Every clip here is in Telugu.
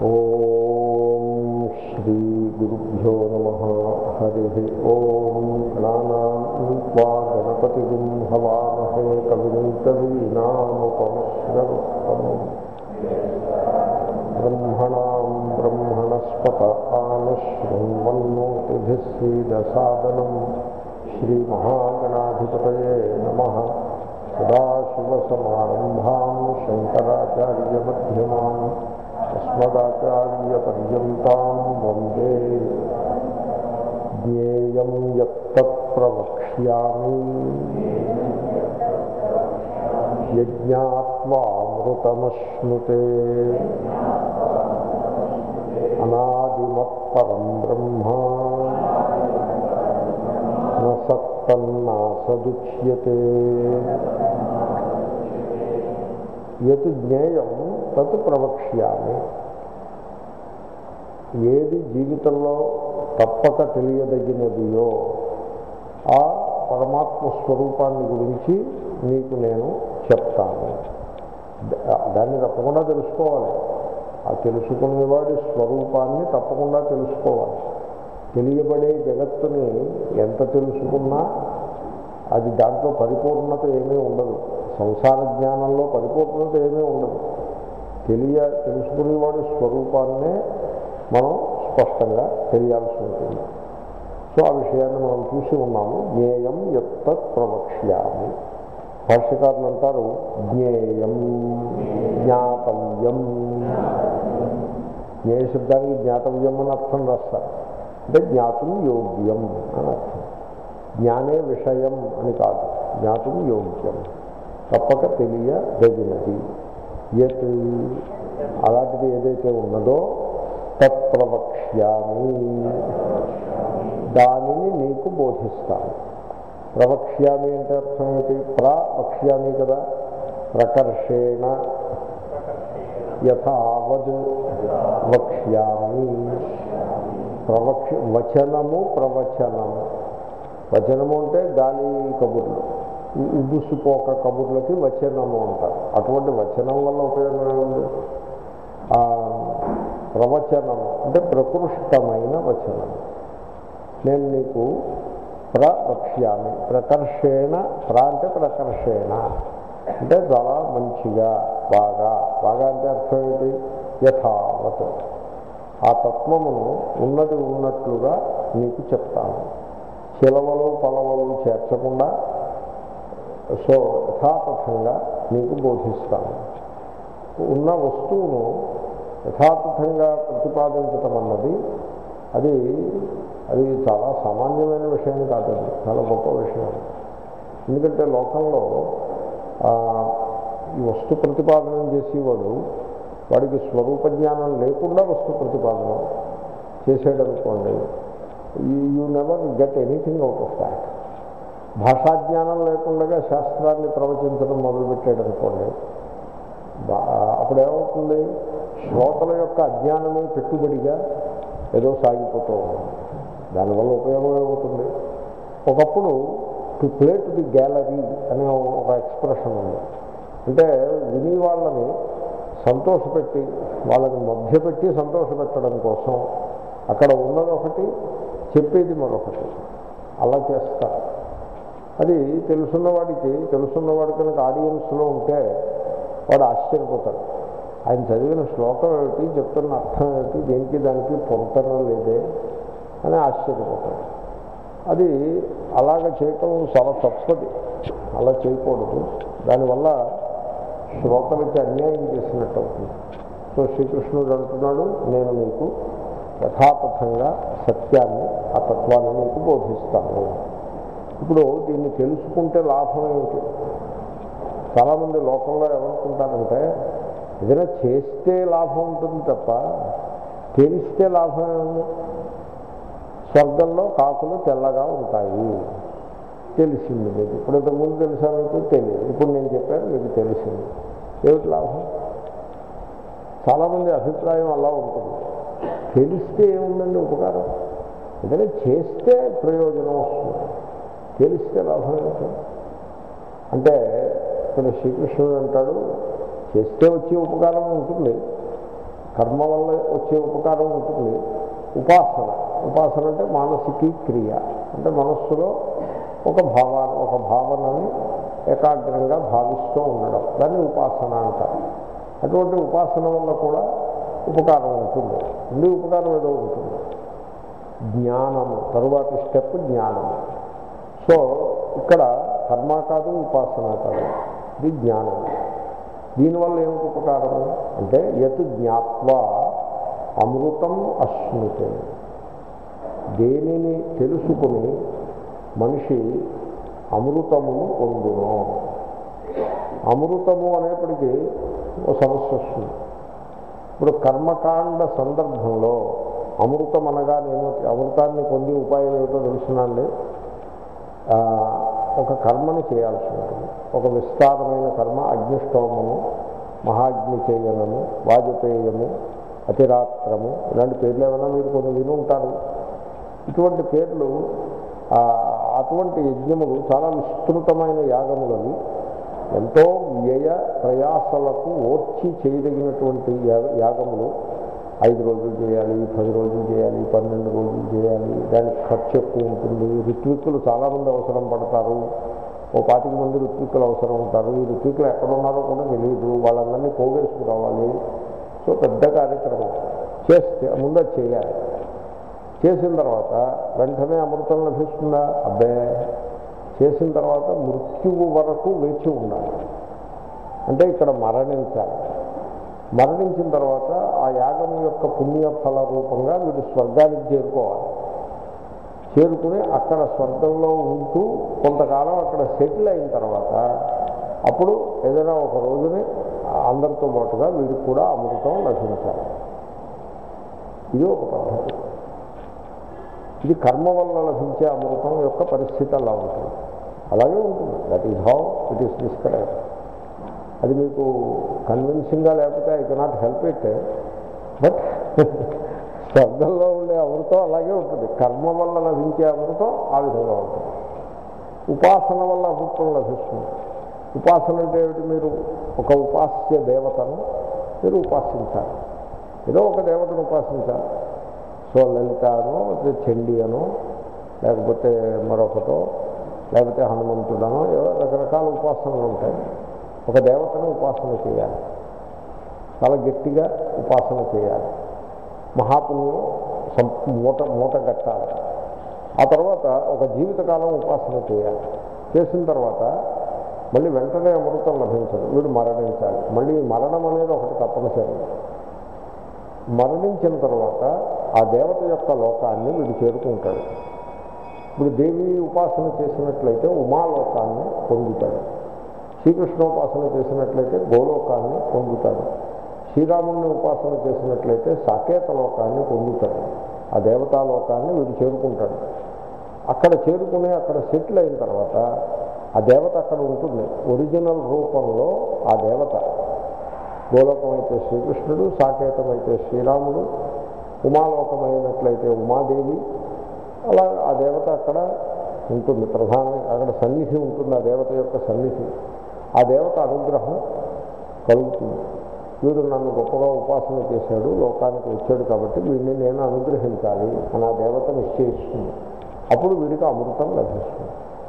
ఓం శ్రీ గురుభ్యో నమ హరి ఓం గణానాత్వా గణపతి హవామహే కవిం కవీనాముపమశ్రవస్తమం బ్రహ్మణాం బ్రహ్మణస్పత ఆనశృణ్వన్నోతిభిస్సీదసాదనం శ్రీమహాగణాధిపతయే నమ సదాశివసమారంభాం శంకరాచార్యమ్యమాం అస్మదాచార్యపర్యంతం వందే జ్ఞేయం యత్తత్ ప్రవక్ష్యామి యజ్ఞాత్వామృతమశ్నుతే అనాదిమత్పరం బ్రహ్మ న సత్తన్నా సదుచ్యతే యత్ జ్ఞేయం తత్ ప్రవక్ష్యామి ఏది జీవితంలో తప్పక తెలియదగినదియో ఆ పరమాత్మ స్వరూపాన్ని గురించి నీకు నేను చెప్తాను దాన్ని తప్పకుండా తెలుసుకోవాలి ఆ తెలుసుకునేవాడి స్వరూపాన్ని తప్పకుండా తెలుసుకోవాలి తెలియబడే జగత్తుని ఎంత తెలుసుకున్నా అది దాంట్లో పరిపూర్ణత ఏమీ ఉండదు సంసార జ్ఞానంలో పరిపూర్ణత ఏమీ ఉండదు తెలియ తెలుసుకునేవాడి స్వరూపాన్నే మనం స్పష్టంగా తెలియాల్సి ఉంటుంది సో ఆ విషయాన్ని మనం చూసి ఉన్నాము జ్ఞేయం ఎత్త ప్రవక్ష్యామి భాష్యకారులు అంటారు జ్ఞేయం జ్ఞాతవ్యం జ్ఞేయ శబ్దానికి జ్ఞాతవ్యం అని అర్థం రాస్తారు అంటే జ్ఞాతం యోగ్యం అని అర్థం జ్ఞానే విషయం అని కాదు జ్ఞాతం యోగ్యం తప్పక తెలియదగినది యత్ అలాంటిది ఏదైతే ఉన్నదో తత్ప్రవక్ష్యామి దానిని నీకు బోధిస్తాను ప్రవక్ష్యామి అంటే అర్థం ఏంటి ప్రవక్ష్యామి కదా ప్రకర్షేణ యథావద్ వక్ష్యామి ప్రవక్ష వచనము ప్రవచనము వచనము అంటే గాలి కబుర్లు ఉబ్బుసుపోక కబుర్లకి వచనము అంటారు అటువంటి వచనం వల్ల ఉపయోగం ఏముంది ప్రవచనము అంటే ప్రకృష్టమైన వచనం నేను నీకు ప్రవక్ష్యామి ప్రకర్షేణ ప్ర అంటే ప్రకర్షేణ అంటే చాలా మంచిగా బాగా బాగా అంటే అర్థం ఏంటి యథావత్ ఆ తత్వమును ఉన్నది ఉన్నట్లుగా నీకు చెప్తాను చిలవలు పలవలు చేర్చకుండా సో యథాతథంగా నీకు బోధిస్తాను ఉన్న వస్తువును యథాతథంగా ప్రతిపాదించటం అన్నది అది అది చాలా సామాన్యమైన విషయం కాదండి చాలా గొప్ప విషయం ఎందుకంటే లోకంలో ఈ వస్తు ప్రతిపాదన చేసేవాడు వాడికి స్వరూప జ్ఞానం లేకుండా వస్తు ప్రతిపాదన చేసేటనుకోండి you never get anything out of that భాషాజ్ఞానం లేకుండా శాస్త్రాన్ని ప్రవచించడం మొదలుపెట్టాడనుకోండి అప్పుడు ఏమవుతుంది శ్రోతల యొక్క అజ్ఞానమే పెట్టుబడిగా ఏదో సాగిపోతూ ఉంటుంది దానివల్ల ఉపయోగం ఏమవుతుంది ఒకప్పుడు to play to the gallery అనే ఒక ఎక్స్ప్రెషన్ ఉంది అంటే విని వాళ్ళని సంతోషపెట్టి వాళ్ళని మధ్యపెట్టి సంతోషపెట్టడం కోసం అక్కడ ఉన్నది ఒకటి చెప్పేది మరొకటి అలా చేస్తారు అది తెలుసున్నవాడికి తెలుసున్నవాడి కనుక ఆడియన్స్లో ఉంటే వాడు ఆశ్చర్యపోతాడు ఆయన చదివిన శ్లోకం ఏమిటి చెప్తున్న అర్థం ఏమిటి దేనికి దానికి పొంతన లేదే అని ఆశ్చర్యపోతాడు అది అలాగ చేయటం చాలా తప్పది అలా చేయకూడదు దానివల్ల శ్రోతలకి అన్యాయం చేసినట్టు అవుతుంది సో శ్రీకృష్ణుడు అంటున్నాడు నేను మీకు యథాతథంగా సత్యాన్ని ఆ తత్వాన్ని మీకు బోధిస్తాను ఇప్పుడు దీన్ని తెలుసుకుంటే లాభం ఏమిటి చాలామంది లోకంలో ఏమనుకుంటారంటే ఏదైనా చేస్తే లాభం ఉంటుంది తప్ప తెలిస్తే లాభం ఏముంది స్వర్గంలో కాకులు తెల్లగా ఉంటాయి తెలిసింది మీకు ఇప్పుడు ఇంతకుముందు తెలుసా మీకు తెలియదు ఇప్పుడు నేను చెప్పాను మీకు తెలిసింది ఏమిటి లాభం చాలామంది అభిప్రాయం అలా ఉంటుంది తెలిస్తే ఏముందండి ఉపకారం ఏదైనా చేస్తే ప్రయోజనం వస్తుంది తెలిస్తే లాభం ఏమిటి అంటే ఇక్కడ శ్రీకృష్ణుడు అంటాడు చేస్తే వచ్చే ఉపకారం ఉంటుంది కర్మ వల్ల వచ్చే ఉపకారం ఉంటుంది ఉపాసన ఉపాసన అంటే మానసికీ క్రియ అంటే మనస్సులో ఒక భావాన ఒక భావనని ఏకాగ్రంగా భావిస్తూ ఉండడం దాన్ని ఉపాసన అంటారు అటువంటి ఉపాసన వల్ల కూడా ఉపకారం ఉంటుంది ఉండి ఉపకారం ఏదో ఉంటుంది జ్ఞానము తరువాతి స్టెప్ జ్ఞానము సో ఇక్కడ కర్మ కాదు ఉపాసన కాదు ఇది జ్ఞానం దీనివల్ల ఏమిటి ఉపకారము అంటే యత్ జ్ఞాత్వ అమృతం అశ్నుతే దేనిని తెలుసుకుని మనిషి అమృతమును పొందును అమృతము అనేప్పటికీ ఒక సమస్య వస్తుంది ఇప్పుడు కర్మకాండ సందర్భంలో అమృతం అనగా నేను అమృతాన్ని పొంది ఉపాయం ఏమిటో తెలుసునండి ఆ, ఒక కర్మని చేయాల్సి ఉంటుంది ఒక విస్తారమైన కర్మ అగ్నిష్టోమము మహాగ్ని చేయనము వాజపేయము అతిరాత్రము ఇలాంటి పేర్లు ఏమైనా మీరు కొన్ని విని ఉంటారు ఇటువంటి పేర్లు ఆ, అటువంటి యజ్ఞములు చాలా విస్తృతమైన యాగములవి ఎంతో వ్యయ ప్రయాసలకు ఓర్చి చేయదగినటువంటి యా- యాగములు ఐదు రోజులు చేయాలి పది రోజులు చేయాలి పన్నెండు రోజులు చేయాలి దానికి ఖర్చు ఎక్కువ ఉంటుంది ఋత్విక్కులు చాలామంది అవసరం పడతారు ఓ పాతిక మంది ఋత్విక్కులు అవసరం ఉంటారు ఈ ఋత్విక్కులు ఎక్కడ ఉన్నారో కూడా తెలియదు వాళ్ళందరినీ పోగేసుకురావాలి సో పెద్ద కార్యక్రమం చేస్తే ముందు అది చేయాలి చేసిన తర్వాత వెంటనే అమృతం లభిస్తుందా అబ్బే చేసిన తర్వాత మృత్యువు వరకు వేచి ఉండాలి అంటే ఇక్కడ మరణించాలి మరణించిన తర్వాత ఆ యాగం యొక్క పుణ్యఫల రూపంగా వీడు స్వర్గానికి చేరుకోవాలి చేరుకుని అక్కడ స్వర్గంలో ఉంటూ కొంతకాలం అక్కడ సెటిల్ అయిన తర్వాత అప్పుడు ఏదైనా ఒక రోజుని అందరితో పాటుగా వీడికి కూడా అమృతం లభించాలి ఇది ఒక పద్ధతి ఇది కర్మ వల్ల లభించే అమృతం యొక్క పరిస్థితి అలా ఉంటుంది అలాగే ఉంటుంది that is how it is describe అది మీకు కన్విన్సింగ్గా లేకపోతే I cannot help it but స్వర్గంలో ఉండే అమృతం అలాగే ఉంటుంది కర్మ వల్ల లభించే అమృతం ఆ విధంగా ఉంటుంది ఉపాసన వల్ల అమృతం లభిస్తుంది ఉపాసన అంటే ఏమిటి మీరు ఒక ఉపాస్య దేవతను మీరు ఉపాసించాలి ఏదో ఒక దేవతను ఉపాసించాలి సో లలితనో చండీ అనో లేకపోతే మరొకటో లేకపోతే హనుమంతుడనో ఏవో రకరకాల ఉపాసనలు ఉంటాయి ఒక దేవతను ఉపాసన చేయాలి చాలా గట్టిగా ఉపాసన చేయాలి మహాపుణ్యం సం మూట మూట కట్టాలి ఆ తర్వాత ఒక జీవితకాలం ఉపాసన చేయాలి చేసిన తర్వాత మళ్ళీ వెంటనే అమృతం లభించదు వీడు మరణించాలి మళ్ళీ మరణం అనేది ఒకటి తప్పనిసరి మరణించిన తర్వాత ఆ దేవత యొక్క లోకాన్ని వీడు చేరుకుంటాడు ఇప్పుడు దేవి ఉపాసన చేసినట్లయితే ఉమాలోకాన్ని పొందుతాడు శ్రీకృష్ణోపాసన చేసినట్లయితే గోలోకాన్ని పొందుతాడు శ్రీరాముని ఉపాసన చేసినట్లయితే సాకేత లోకాన్ని పొందుతాడు ఆ దేవతాలోకాన్ని వీడు చేరుకుంటాడు అక్కడ చేరుకుని అక్కడ సెటిల్ అయిన తర్వాత ఆ దేవత అక్కడ ఉంటుంది ఒరిజినల్ రూపంలో ఆ దేవత గోలోకం అయితే శ్రీకృష్ణుడు సాకేతం అయితే శ్రీరాముడు ఉమాలోకమైనట్లయితే ఉమాదేవి అలా ఆ దేవత అక్కడ ఉంటుంది ప్రధాన అక్కడ సన్నిధి ఉంటుంది ఆ దేవత యొక్క సన్నిధి ఆ దేవత అనుగ్రహం కలుగుతుంది వీడు నన్ను గొప్పగా ఉపాసన చేశాడు లోకానికి వచ్చాడు కాబట్టి వీడిని నేను అనుగ్రహించాలి అని ఆ దేవత నిశ్చయిస్తుంది అప్పుడు వీడికి అమృతం లభిస్తుంది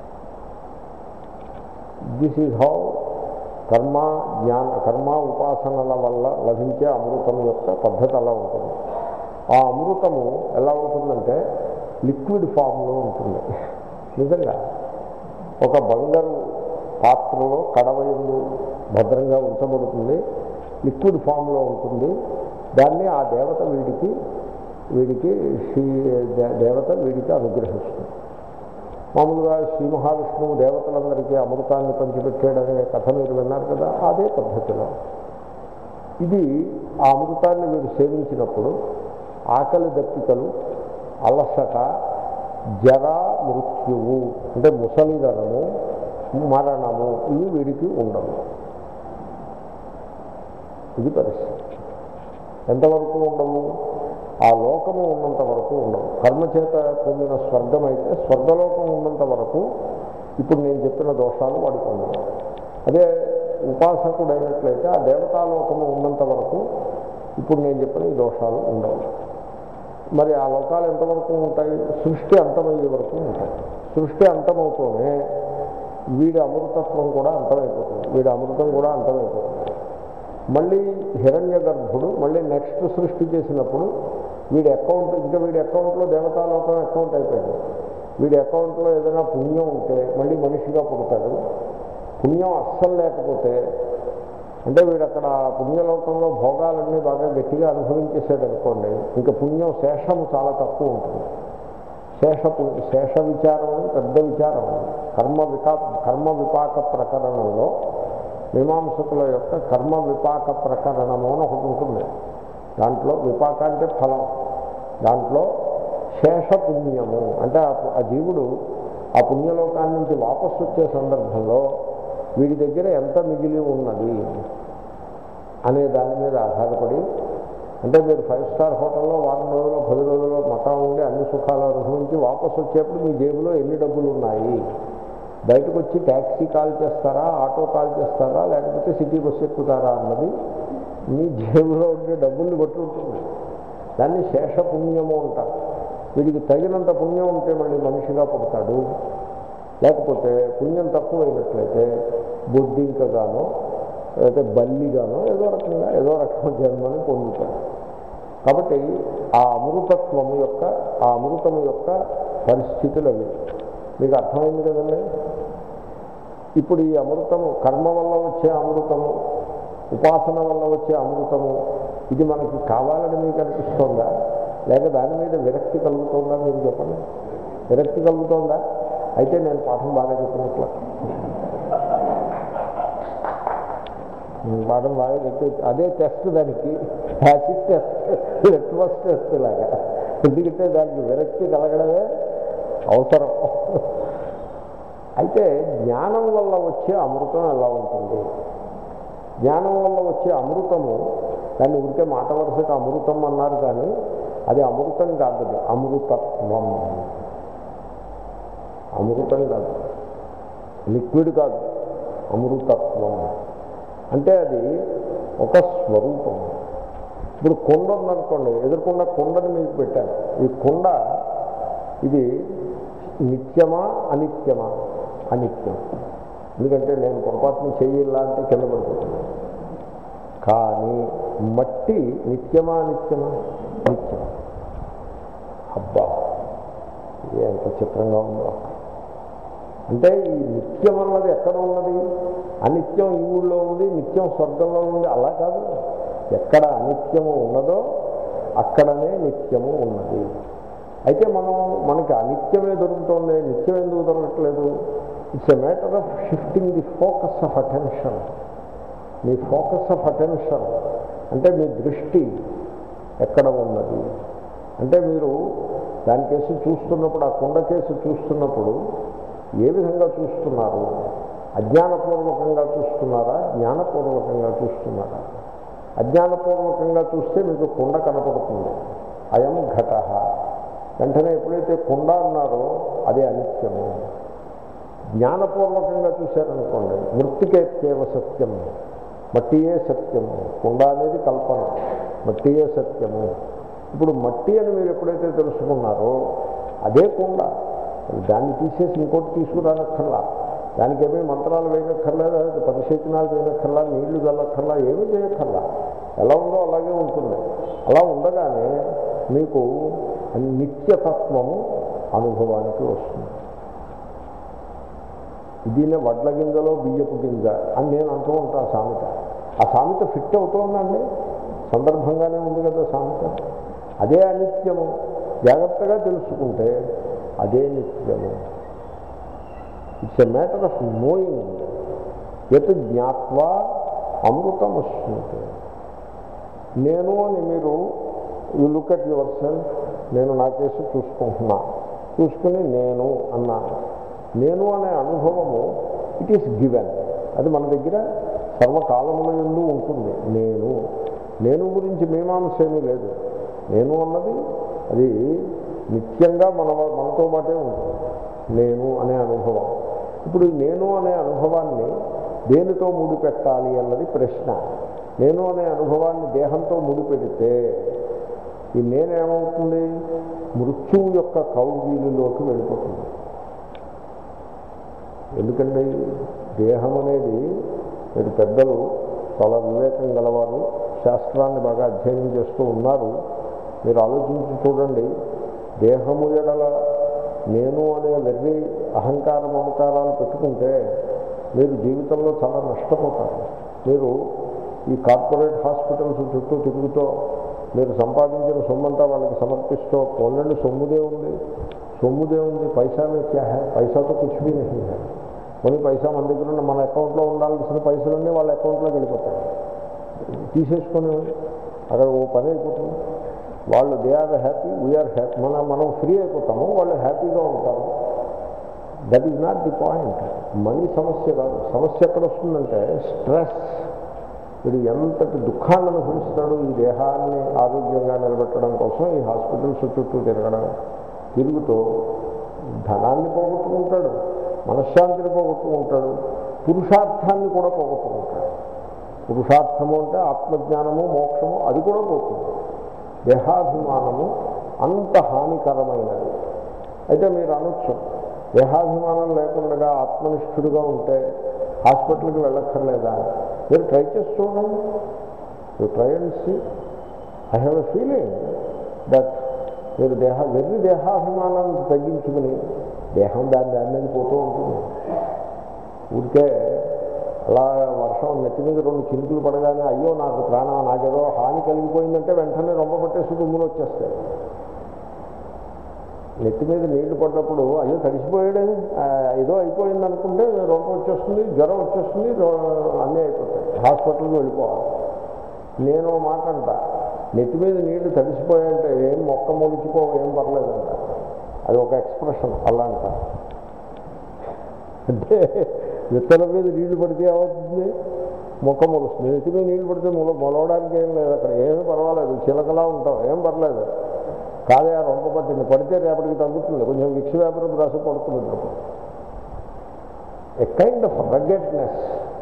దిస్ ఈజ్ హౌ కర్మ జ్ఞాన కర్మ ఉపాసనల వల్ల లభించే అమృతం యొక్క పద్ధతి అలా ఉంటుంది ఆ అమృతము ఎలా ఉంటుందంటే లిక్విడ్ ఫామ్లో ఉంటుంది నిజంగా ఒక బంగారు పాత్రలో కడవయందు భద్రంగా ఉంచబడుతుంది లిక్విడ్ ఫామ్లో ఉంటుంది దాన్ని ఆ దేవత వీడికి వీడికి శ్రీ దే- దేవత వీడికి అనుగ్రహిస్తుంది మామూలుగా శ్రీ మహావిష్ణువు దేవతలందరికీ అమృతాన్ని పంచిపెట్టాడనే కథ మీరు విన్నారు కదా అదే పద్ధతిలో ఇది ఆ అమృతాన్ని వీడు సేవించినప్పుడు ఆకలి దప్పికలు అలసట జర మృత్యువు అంటే ముసలిదనము మరణము ఇవి వీడికి ఉండవు ఇది పరిస్థితి ఎంతవరకు ఉండవు ఆ లోకము ఉన్నంత వరకు ఉండవు కర్మచేత పొందిన స్వర్గం అయితే స్వర్గలోకం ఉన్నంత వరకు ఇప్పుడు నేను చెప్పిన దోషాలు వాడికి ఉండవు అదే ఉపాసకుడైనట్లయితే ఆ దేవతాలోకము ఉన్నంత వరకు ఇప్పుడు నేను చెప్పిన ఈ దోషాలు ఉండవు మరి ఆ లోకాలు ఎంతవరకు ఉంటాయి సృష్టి అంతమయ్యే వరకు ఉంటాయి సృష్టి అంతమవుతూనే వీడి అమృతత్వం కూడా అంతమైపోతుంది వీడి అమృతం కూడా అంతమైపోతుంది మళ్ళీ హిరణ్య గర్భుడు మళ్ళీ నెక్స్ట్ సృష్టి చేసినప్పుడు వీడి అకౌంట్ ఇంకా వీడి అకౌంట్లో దేవతాలోకం అకౌంట్ అయిపోయింది వీడి అకౌంట్లో ఏదైనా పుణ్యం ఉంటే మళ్ళీ మనిషిగా పుడతాడు పుణ్యం అస్సలు లేకపోతే అంటే వీడు అక్కడ పుణ్యలోకంలో భోగాలన్నీ బాగా గట్టిగా అనుభవించేసాడు అనుకోండి ఇంకా పుణ్యం శేషము చాలా తక్కువ ఉంటుంది శేష పు- శేష విచారం అని పెద్ద విచారం కర్మ వికా కర్మ విపాక ప్రకరణంలో మీమాంసకుల యొక్క కర్మ విపాక ప్రకరణము అని ఒకటి ఉంటుంది దాంట్లో విపాక అంటే ఫలం దాంట్లో శేష పుణ్యము అంటే ఆ పు- ఆ జీవుడు ఆ పుణ్యలోకాన్ని నుంచి వాపసు వచ్చే సందర్భంలో వీడి దగ్గర ఎంత మిగిలి ఉన్నది అనే దాని మీద ఆధారపడి అంటే మీరు ఫైవ్ స్టార్ హోటల్లో వారం రోజులు పది రోజులు మఠం ఉండి అన్ని సుఖాలు అనుభవించి వాపసు వచ్చేప్పుడు మీ జేబులో ఎన్ని డబ్బులు ఉన్నాయి బయటకు వచ్చి ట్యాక్సీ కాల్ చేస్తారా ఆటో కాల్ చేస్తారా లేకపోతే సిటీ బస్సు ఎక్కుతారా అన్నది మీ జేబులో ఉండే డబ్బుల్ని బట్టి ఉంటుంది దాన్ని శేష పుణ్యము అంటారు వీడికి తగినంత పుణ్యం ఉంటే మళ్ళీ మనిషిగా పుడతాడు లేకపోతే పుణ్యం తక్కువైనట్లయితే బొద్దింకగానో లేకపోతే బల్లిగానో ఏదో రకంగా ఏదో రకం జన్మని పొందుతాడు కాబట్టి ఆ అమృతత్వము యొక్క ఆ అమృతము యొక్క పరిస్థితులు అవి మీకు అర్థమైంది కదండి ఇప్పుడు ఈ అమృతము కర్మ వల్ల వచ్చే అమృతము ఉపాసన వల్ల వచ్చే అమృతము ఇది మనకి కావాలని మీకు అనిపిస్తోందా లేక దాని మీద విరక్తి కలుగుతుందా మీరు చెప్పండి విరక్తి కలుగుతోందా అయితే నేను పాఠం బాగా చెప్పినట్లు పాఠం బాగా చెప్పి అదే టెస్ట్ దానికి యాసిడ్ టెస్ట్ లిట్మస్ టెస్ట్ లాగా ఎందుకంటే దానికి విరక్తి కలగడమే అవసరం అయితే జ్ఞానం వల్ల వచ్చే అమృతం ఎలా ఉంటుంది జ్ఞానం వల్ల వచ్చే అమృతము దాన్ని ఉడికే మాట వరుసగా అమృతం అన్నారు కానీ అది అమృతం కాదు అది అమృతత్వం అమృతం కాదు లిక్విడ్ కాదు అమృతత్వం అంటే అది ఒక స్వరూపం ఇప్పుడు కొండ ఉందనుకోండి ఎదుర్కొన్న కొండని మీకు పెట్టాను ఈ కొండ ఇది నిత్యమా అనిత్యమా అనిత్యం ఎందుకంటే నేను పొరపాటుని చెయ్యాలా అంటే కింద పడిపోతుంది కానీ మట్టి నిత్యమా నిత్యమా నిత్యం అబ్బా ఇది ఎంత చిత్రంగా ఉందో అంటే ఈ నిత్యం అన్నది ఎక్కడ ఉన్నది అనిత్యం ఈ ఊళ్ళో ఉంది నిత్యం స్వర్గంలో ఉంది అలా కాదు ఎక్కడ అనిత్యము ఉన్నదో అక్కడనే నిత్యము ఉన్నది అయితే మనం మనకి అనిత్యమే దొరుకుతుంది నిత్యం ఎందుకు దొరకట్లేదు it's a matter of shifting the focus of attention మీ ఫోకస్ ఆఫ్ అటెన్షన్ అంటే మీ దృష్టి ఎక్కడ ఉన్నది అంటే మీరు దాని కేసు చూస్తున్నప్పుడు ఆ కుండ కేసు చూస్తున్నప్పుడు ఏ విధంగా చూస్తున్నారు అజ్ఞానపూర్వకంగా చూస్తున్నారా జ్ఞానపూర్వకంగా చూస్తున్నారా అజ్ఞానపూర్వకంగా చూస్తే మీకు కుండ కనపడుతుంది అయం ఘట వెంటనే ఎప్పుడైతే కుండ అన్నారో అదే అనిత్యము జ్ఞానపూర్వకంగా చూశారనుకోండి మృతికేత్యేవ సత్యము మట్టియే సత్యము కుండ అనేది కల్పన మట్టియే సత్యము ఇప్పుడు మట్టి అని మీరు ఎప్పుడైతే తెలుసుకున్నారో అదే కుండ దాన్ని తీసేసి ఇంకోటి తీసుకురానక్కర్లా దానికి ఏమీ మంత్రాలు వేయనక్కర్లేదు అది పరిశేచనాలు వేయనక్కర్లా నీళ్లు చల్లక్కర్లా ఏమీ చేయక్కర్లా ఎలా ఉందో అలాగే ఉంటుంది అలా ఉండగానే మీకు నిత్యతత్వము అనుభవానికి వస్తుంది దీన్నే వడ్ల గింజలో బియ్యపు గింజ అని నేను అంటూ ఉంటాను సామెత ఆ సామెత ఫిట్ అవుతోందండి సందర్భంగానే ఉంది కదా సామెత అదే అనిత్యము జాగ్రత్తగా తెలుసుకుంటే అదే నిత్యము it's a matter of knowing ఎత్ జ్ఞాత్వా అమృతమశ్నుతే నేను అని మీరు you look at yourself నేను నా కేసు చూసుకుంటున్నా చూసుకుని నేను అన్నాను నేను అనే అనుభవము ఇట్ ఈస్ గివెన్ అది మన దగ్గర సర్వకాలముల ఎందు ఉంటుంది నేను నేను గురించి మీమాంస ఏమీ లేదు నేను అన్నది అది నిత్యంగా మన మనతో పాటే ఉంటుంది నేను అనే అనుభవం ఇప్పుడు ఈ నేను అనే అనుభవాన్ని దేనితో ముడిపెట్టాలి అన్నది ప్రశ్న నేను అనే అనుభవాన్ని దేహంతో ముడిపెడితే ఈ నేనేమవుతుంది మృత్యువు యొక్క కౌగిలిలోకి వెళ్ళిపోతుంది ఎందుకంటే దేహం అనేది మీరు పెద్దలు చాలా వివేకం గలవారు శాస్త్రాన్ని బాగా అధ్యయనం చేస్తూ ఉన్నారు మీరు ఆలోచించి చూడండి దేహము ఎడల నేను అనే వెర్రి అహంకార మమకారాలు పెట్టుకుంటే మీరు జీవితంలో చాలా నష్టపోతారు మీరు ఈ కార్పొరేట్ హాస్పిటల్స్ చుట్టూ తిరుగుతూ మీరు సంపాదించిన సొమ్మంతా వాళ్ళకి సమర్పిస్తూ పోలండి సొమ్ముదే ఉంది సొమ్ముదే ఉంది పైసా మే క్యా హై పైసాతో కుछ भी नहीं है కొన్ని పైసా మన దగ్గర ఉన్న మన అకౌంట్లో ఉండాల్సిన పైసలన్నీ వాళ్ళ అకౌంట్లోకి వెళ్ళిపోతాయి తీసేసుకొని అక్కడ ఓ పని అయిపోతుంది వాళ్ళు they are happy we're happy మన మనం ఫ్రీ అయిపోతాము వాళ్ళు హ్యాపీగా ఉంటారు that is not the point money సమస్య కాదు సమస్య ఎక్కడ వస్తుందంటే స్ట్రెస్ వీడు ఎంతటి దుఃఖాన్ని అనుభవిస్తాడు ఈ దేహాన్ని ఆరోగ్యంగా నిలబెట్టడం కోసం ఈ హాస్పిటల్స్ చుట్టూ తిరగడం తిరుగుతూ ధనాన్ని పోగొట్టుకుంటాడు మనశ్శాంతిని పోగొట్టుకుంటాడు పురుషార్థాన్ని కూడా పోగొట్టుకుంటాడు పురుషార్థము అంటే ఆత్మజ్ఞానము మోక్షము అది కూడా పోతుంది దేహాభిమానము అంత హానికరమైనది అయితే మీరు అనొచ్చు దేహాభిమానం లేకుండా ఆత్మనిష్ఠుడిగా ఉంటే హాస్పిటల్కి వెళ్ళక్కర్లేదా మీరు ట్రై చేసి చూడండి you try and see I have a feeling that మీరు దేహ వెర్రి దేహాభిమానాన్ని తగ్గించుకుని దేహం దాని దాని మీద పోతూ ఉంటుంది ఊరికే అలా వర్షం నెత్తి మీద రెండు చినుకులు పడగానే అయ్యో నాకు ప్రాణం నాకేదో హాని కలిగిపోయిందంటే వెంటనే రొమ్మ పట్టేసి దుమ్ములు వచ్చేస్తాయి నెత్తి మీద నీళ్లు పడ్డప్పుడు అయ్యో తడిసిపోయాడే ఆ, ఏదో అయిపోయింది అనుకుంటే రొమ్మ వచ్చేస్తుంది జ్వరం వచ్చేస్తుంది రో- అన్నీ అయిపోతాయి హాస్పిటల్కి వెళ్ళిపోవాలి నేను ఓ మాట అంట నెత్తి మీద నీళ్లు తడిసిపోయాయంటే ఏం మొక్క మొలిచిపో ఏం పర్లేదంట అది ఒక ఎక్స్ప్రెషన్ అలా అంట అంటే విత్తనం మీద నీళ్లు పడితే ఏమవుతుంది మొక్క మొలుస్తుంది నెత్తి మీద నీళ్లు పడితే మొల మొలవడానికి ఏం లేదు అక్కడ ఏమీ పర్వాలేదు చిలకలా ఉంటాం ఏం పర్లేదు కాదే ఆ రొంప పట్టింది పడితే రేపటికి తగ్గుతుంది కొంచెం విక్స్ వ్యాపారం రాసి పడుతుంది అప్పుడు ఎ కైండ్ ఆఫ్ రగెడ్నెస్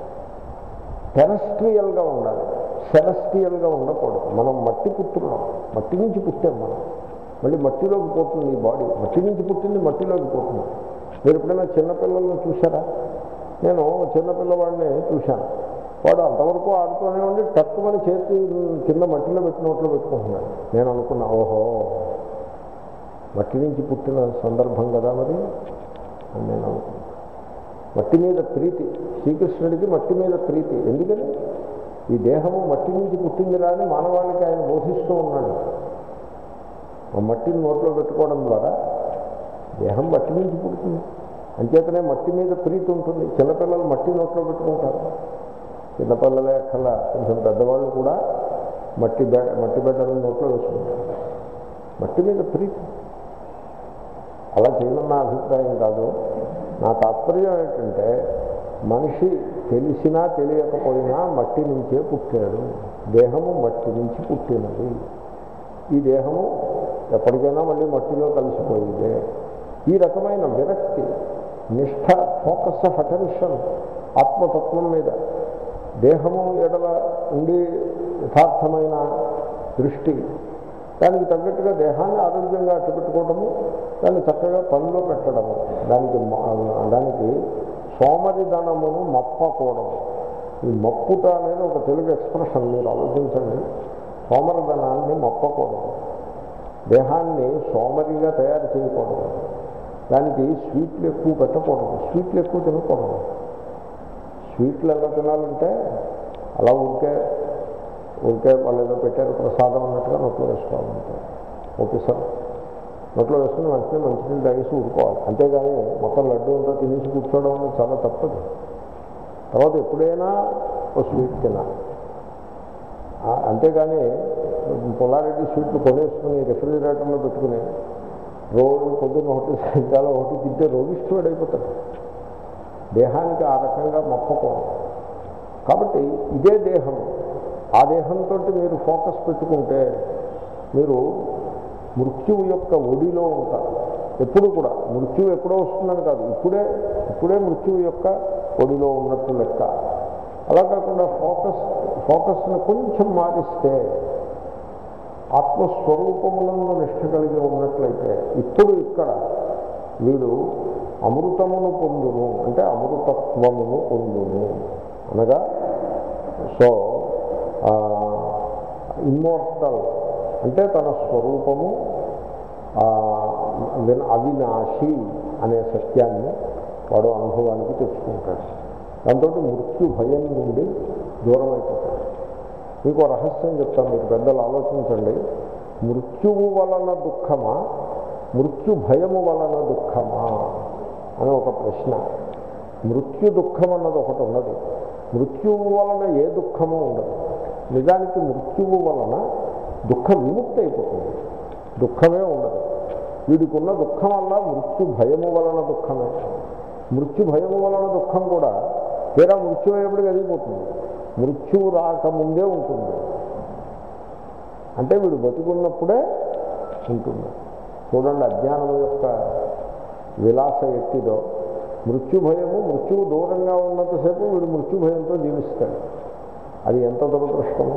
టెరస్ట్రియల్గా ఉండాలి సెరస్ట్రియల్గా ఉండకూడదు మనం మట్టి పుట్టున్నాం మట్టి నుంచి పుట్టాం మనం మళ్ళీ మట్టిలోకి పోతుంది ఈ బాడీ మట్టి నుంచి పుట్టింది మట్టిలోకి పోతుంది మీరు ఎప్పుడైనా చిన్నపిల్లలను చూసారా నేను చిన్నపిల్లవాడిని చూశాను వాడు అంతవరకు ఆడుతూనే ఉండి తక్కువని చేతి కింద మట్టిలో పెట్టిన నోట్లో పెట్టుకుంటున్నాడు నేను అనుకున్నా ఓహో మట్టి నుంచి పుట్టిన సందర్భం కదా మరి అని నేను అనుకున్నాను మట్టి మీద ప్రీతి శ్రీకృష్ణుడికి మట్టి మీద ప్రీతి ఎందుకని ఈ దేహము మట్టి నుంచి పుట్టిందిరా అని మానవాళికి ఆయన బోధిస్తూ ఉన్నాడు ఆ మట్టిని నోట్లో పెట్టుకోవడం ద్వారా దేహం మట్టి నుంచి పుడుతుంది అంచేతనే మట్టి మీద ప్రీతి ఉంటుంది చిన్నపిల్లలు మట్టి నోట్లో పెట్టుకుంటారు చిన్నపిల్లలే అక్కల కొంచెం పెద్దవాళ్ళు కూడా మట్టి బె మట్టి బిడ్డలను నోట్లో వేసుకుంటారు మట్టి మీద ప్రీతి అలా చేయడం నా అభిప్రాయం కాదు నా తాత్పర్యం ఏంటంటే మనిషి తెలిసినా తెలియకపోయినా మట్టి నుంచే పుట్టాడు దేహము మట్టి నుంచి పుట్టినది ఈ దేహము ఎప్పటికైనా మళ్ళీ మట్టిలో కలిసిపోయిందే ఈ రకమైన విరక్తి నిష్ఠ ఫోకస్ ఆఫ్ అటెన్షన్ ఆత్మతత్వం మీద దేహము ఎడల ఉండి యథార్థమైన దృష్టి దానికి తగ్గట్టుగా దేహాన్ని ఆరోగ్యంగా అట్టుపెట్టుకోవడము దాన్ని చక్కగా పనిలో పెట్టడము దానికి మ- దానికి సోమరిధనమును మప్పకూడదు ఈ మప్పుట అనేది ఒక తెలుగు ఎక్స్ప్రెషన్ మీరు ఆలోచించండి సోమరిధనాన్ని మప్పకూడదు దేహాన్ని సోమరిగా తయారు చేయకూడదు దానికి స్వీట్లు ఎక్కువ పెట్టకూడదు స్వీట్లు ఎక్కువ తినకూడదు స్వీట్లు ఎలా తినాలంటే అలా ఊరికే ఊరికే వాళ్ళు ఏదో పెట్టారు ప్రసాదం అన్నట్టుగా నోట్లో వేసుకోవాలంటే ఓకే సార్ నోట్లో వేసుకుని వెంటనే మంచినీళ్ళు తాగేసి ఊరుకోవాలి అంతేగాని మొత్తం లడ్డు అంతా తినేసి కూర్చోవడం అనేది చాలా తప్పదు తర్వాత ఎప్పుడైనా ఓ స్వీట్ తినాలి ఆ, అంతేగాని పొలారెడ్డి స్వీట్లు కొనేసుకుని రెఫ్రిజిరేటర్లో పెట్టుకుని రోజు పొద్దున్న ఒకటి సాయంకాలం ఒకటి తింటే రోగిష్ఠుడు అయిపోతాడు దేహానికి ఆ రకంగా మొక్కకూడదు కాబట్టి ఇదే దేహం ఆ దేహంతో మీరు ఫోకస్ పెట్టుకుంటే మీరు మృత్యువు యొక్క ఒడిలో ఉంటారు ఎప్పుడు కూడా మృత్యువు ఎప్పుడో వస్తుందని కాదు ఇప్పుడే ఇప్పుడే మృత్యువు యొక్క ఒడిలో ఉన్నట్టు లెక్క అలా కాకుండా ఫోకస్ ఫోకస్ని కొంచెం మారిస్తే ఆత్మస్వరూపములందు నిష్ట కలిగి ఉన్నట్లయితే ఇప్పుడు ఇక్కడ వీడు అమృతమును పొందును అంటే అమృతత్వమును పొందును అనగా సో ఇమ్మోర్టల్ అంటే తన స్వరూపము ఆ, విన- అవినాశి అనే సత్యాన్ని వాడు అనుభవానికి తెచ్చుకుంటాడు దాంతో మృత్యు భయం నుండి దూరం అయిపోతాడు మీకు ఓ రహస్యం చెప్తాను మీరు పెద్దలు ఆలోచించండి మృత్యువు వలన దుఃఖమా మృత్యు భయము వలన దుఃఖమా అని ఒక ప్రశ్న మృత్యు దుఃఖం అన్నది ఒకటి ఉన్నది మృత్యువు వలన ఏ దుఃఖము ఉండదు నిజానికి మృత్యువు వలన దుఃఖ విముక్తి అయిపోతుంది దుఃఖమే ఉండదు వీడికి ఉన్న దుఃఖం వల్ల మృత్యు భయము వలన దుఃఖమే మృత్యు భయము వలన దుఃఖం కూడా తీరా మృత్యు అయ్యేప్పటికి అదిపోతుంది మృత్యువు రాకముందే ఉంటుంది అంటే వీడు బతికున్నప్పుడే ఉంటుంది చూడండి అజ్ఞానం యొక్క విలాస ఎట్టిదో మృత్యు భయము మృత్యువు దూరంగా ఉన్నంతసేపు వీడు మృత్యు భయంతో జీవిస్తాడు అది ఎంత దురదృష్టము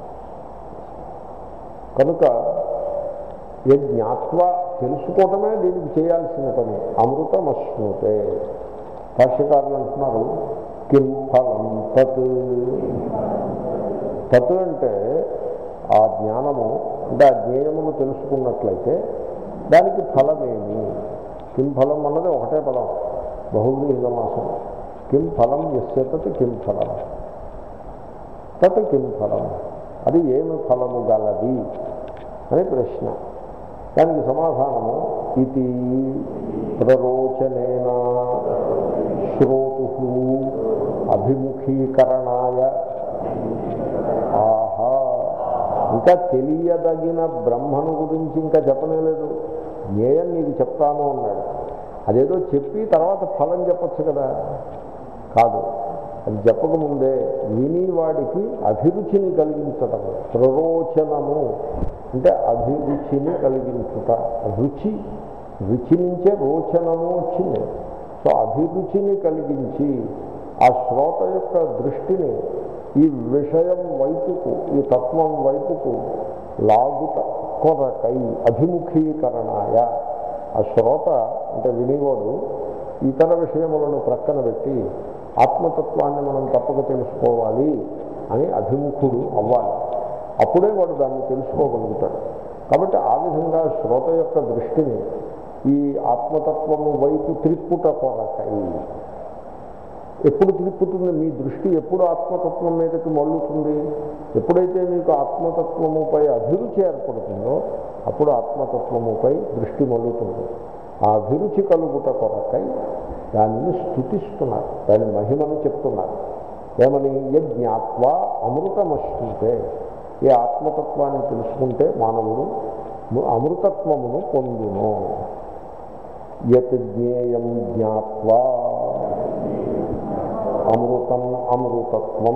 కనుక ఏ జ్ఞాత్వ తెలుసుకోవటమే దీనికి చేయాల్సిన పని అమృతమశ్నుతే భాష్యకారులు అంటున్నారు కిం ఫలం తత్ తత్ అంటే ఆ జ్ఞానము అంటే ఆ జ్ఞేయమును తెలుసుకున్నట్లయితే దానికి ఫలమేమి కిం ఫలం అన్నది ఒకటే ఫలం బహువ్రీహి సమాసం కిం ఫలం ఎస్య తత్ కిం ఫలం తత్ కిం ఫలం అది ఏమి ఫలము గలది అని ప్రశ్న దానికి సమాధానము ఇది ప్రరోచనేన శ్రోతు అభిముఖీకరణాయ ఆహా ఇంకా తెలియదగిన బ్రహ్మను గురించి ఇంకా చెప్పనేలేదు జ్ఞేయం నీకు చెప్తాను అన్నాడు అదేదో చెప్పి తర్వాత ఫలం చెప్పచ్చు కదా కాదు అది చెప్పకముందే వినివాడికి అభిరుచిని కలిగించటం ప్రరోచనము అంటే అభిరుచిని కలిగించుట రుచి రుచి నుంచే రోచనము వచ్చింది సో అభిరుచిని కలిగించి ఆ శ్రోత యొక్క దృష్టిని ఈ విషయం వైపుకు ఈ తత్వం వైపుకు లాగుట కొరకై అభిముఖీకరణాయ ఆ శ్రోత అంటే వినివాడు ఇతర విషయములను ప్రక్కన పెట్టి ఆత్మతత్వాన్ని మనం తప్పక తెలుసుకోవాలి అని అభిముఖుడు అవ్వాలి అప్పుడే వాడు దాన్ని తెలుసుకోగలుగుతాడు కాబట్టి ఆ విధంగా శ్రోత యొక్క దృష్టిని ఈ ఆత్మతత్వము వైపు త్రిప్పుట కొరకై ఎప్పుడు తిప్పుతుంది మీ దృష్టి ఎప్పుడు ఆత్మతత్వం మీదకి మళ్ళుతుంది ఎప్పుడైతే మీకు ఆత్మతత్వముపై అభిరుచి ఏర్పడుతుందో అప్పుడు ఆత్మతత్వముపై దృష్టి మళ్ళుతుంది ఆ అభిరుచి కలుగుట కొరకై దానిని స్థుతిస్తున్నారు దాని మహిమని చెప్తున్నారు ఏమని యజ్ఞాత్వ అమృతమశ్నుతే ఏ ఆత్మతత్వాన్ని తెలుసుకుంటే మానవుడు అమృతత్వమును పొందును యత్ జ్ఞేయం జ్ఞాత్వా అమృతం అమృతత్వం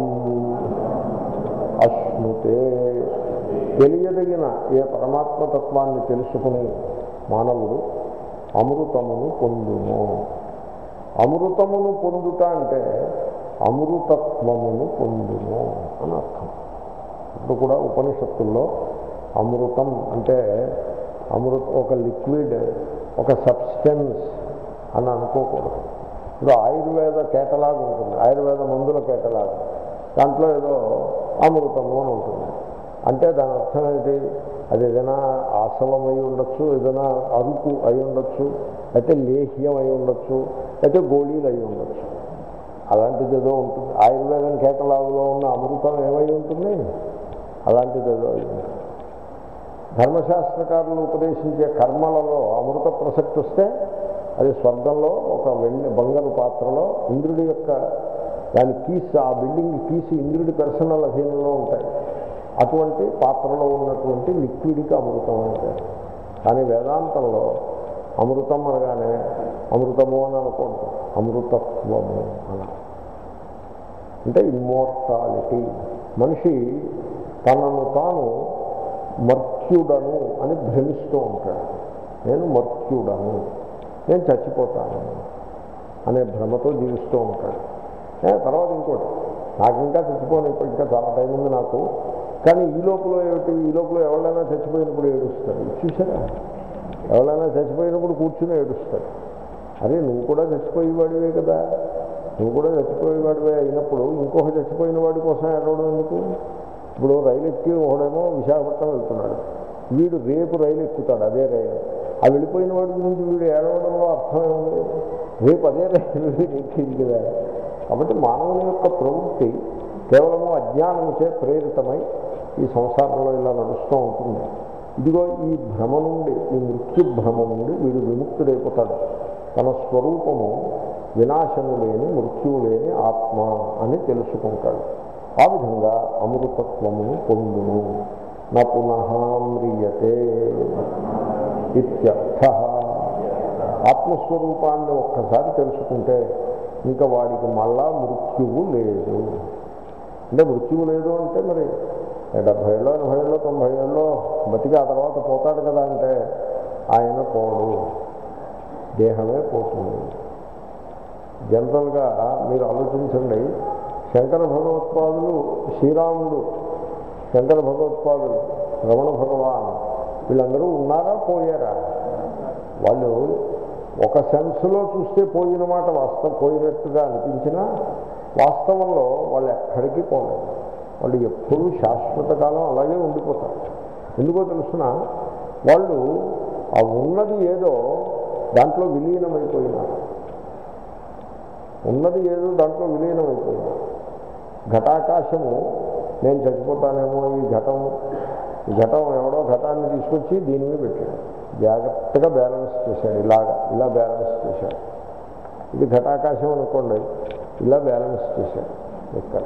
అశ్నుతే తెలియదగిన ఏ పరమాత్మతత్వాన్ని తెలుసుకుని మానవుడు అమృతమును పొందును అమృతమును పొందుట అంటే అమృతత్వమును పొందును అని అర్థం ఇప్పుడు కూడా ఉపనిషత్తుల్లో అమృతం అంటే అమృత ఒక లిక్విడ్ ఒక సబ్స్టెన్స్ అని అనుకోకూడదు ఇప్పుడు ఆయుర్వేద కేటలాగ్ ఉంటుంది ఆయుర్వేద మందుల కేటలాగ్ దాంట్లో ఏదో అమృతము అని ఉంటుంది అంటే దాని అర్థం ఏంటి అది ఏదైనా ఆసవం అయి ఉండొచ్చు ఏదైనా అరుకు అయి ఉండొచ్చు అయితే లేహ్యం అయి ఉండొచ్చు అయితే గోళీలు అయి ఉండొచ్చు అలాంటిది ఏదో ఉంటుంది ఆయుర్వేదం కేటలాగులో ఉన్న అమృతం ఏమై ఉంటుంది అలాంటిది ఏదో అయి ఉంటుంది ధర్మశాస్త్రకారులు ఉపదేశించే కర్మలలో అమృత ప్రసక్తి వస్తే అది స్వర్గంలో ఒక వెండి బంగారు పాత్రలో ఇంద్రుడి యొక్క దాని కీస్ ఆ బిల్డింగ్ కీస్ ఇంద్రుడి పర్సనల్ అధీనంలో ఉంటాయి అటువంటి పాత్రలో ఉన్నటువంటి లిక్విడ్కి అమృతం అంటారు కానీ వేదాంతంలో అమృతం అనగానే అమృతము అని అనకూడదు అమృతత్వము అని అంటే ఇమ్మోర్టాలిటీ మనిషి తనను తాను మర్త్యుడను అని భ్రమిస్తూ ఉంటాడు నేను మర్త్యుడను నేను చచ్చిపోతాను అనే భ్రమతో జీవిస్తూ ఉంటాడు ఏ, తర్వాత ఇంకోటి నాకు ఇంకా చచ్చిపోను ఇప్పుడు ఇంకా చాలా టైం ఉంది నాకు కానీ ఈ లోపల ఏమిటి ఈ లోపల ఎవరైనా చచ్చిపోయినప్పుడు ఏడుస్తాడు చూసారా ఎవరైనా చచ్చిపోయినప్పుడు కూర్చుని ఏడుస్తాడు అరే నువ్వు కూడా చచ్చిపోయేవాడివే కదా నువ్వు కూడా చచ్చిపోయేవాడివే అయినప్పుడు ఇంకొక చచ్చిపోయిన వాడి కోసం ఏడవడం ఎందుకు ఇప్పుడు రైలు ఎక్కి ఒకడేమో విశాఖపట్నం వెళ్తున్నాడు వీడు రేపు రైలు ఎక్కుతాడు అదే రైలు ఆ వెళ్ళిపోయిన వాడి గురించి వీడు ఏడవడంలో అర్థం ఏముంది రేపు అదే రైలు వీడు ఎక్కింది కదా కాబట్టి మానవుని యొక్క ప్రవృత్తి కేవలము అజ్ఞానముచే ప్రేరితమై ఈ సంసారంలో ఇలా నడుస్తూ ఉంటుంది ఇదిగో ఈ భ్రమ నుండి ఈ మృత్యు భ్రమ నుండి వీడు విముక్తుడైపోతాడు తన స్వరూపము వినాశము లేని మృత్యువు లేని ఆత్మ అని తెలుసుకుంటాడు ఆ విధంగా అమృతత్వమును పొందును నా పునః మ్రియతే ఇత్యర్థ ఆత్మస్వరూపాన్ని ఒక్కసారి తెలుసుకుంటే ఇంకా వాడికి మళ్ళా మృత్యువు లేదు అంటే మృత్యువు లేదు అంటే మరి డెబ్భై ఏళ్ళలో ఎనభై ఏళ్ళలో తొంభై ఏళ్ళలో బతికి ఆ తర్వాత పోతాడు కదా అంటే ఆయన పోడు దేహమే పోతుంది జనరల్గా మీరు ఆలోచించండి శంకర భగవత్పాదులు శ్రీరాముడు శంకర భగవత్పాదులు రమణ భగవాన్ వీళ్ళందరూ ఉన్నారా పోయారా వాళ్ళు ఒక సెన్స్లో చూస్తే పోయిన మాట వాస్తవం పోయినట్టుగా అనిపించినా వాస్తవంలో వాళ్ళు ఎక్కడికి పోలేదు వాళ్ళు ఎప్పుడూ శాశ్వత కాలం అలాగే ఉండిపోతారు ఎందుకో తెలుసిన వాళ్ళు ఆ ఉన్నది ఏదో దాంట్లో విలీనమైపోయినారు ఉన్నది ఏదో దాంట్లో విలీనమైపోయినారు ఘటాకాశము నేను చచ్చిపోతానేమో ఈ ఘటం ఈ ఘటం ఎవడో ఘటాన్ని తీసుకొచ్చి దీని మీద పెట్టాడు జాగ్రత్తగా బ్యాలెన్స్ చేశాడు ఇలాగా ఇలా బ్యాలెన్స్ చేశాడు ఇది ఘటాకాశం అనుకోండి ఇలా బ్యాలెన్స్ చేశాడు ఇక్కడ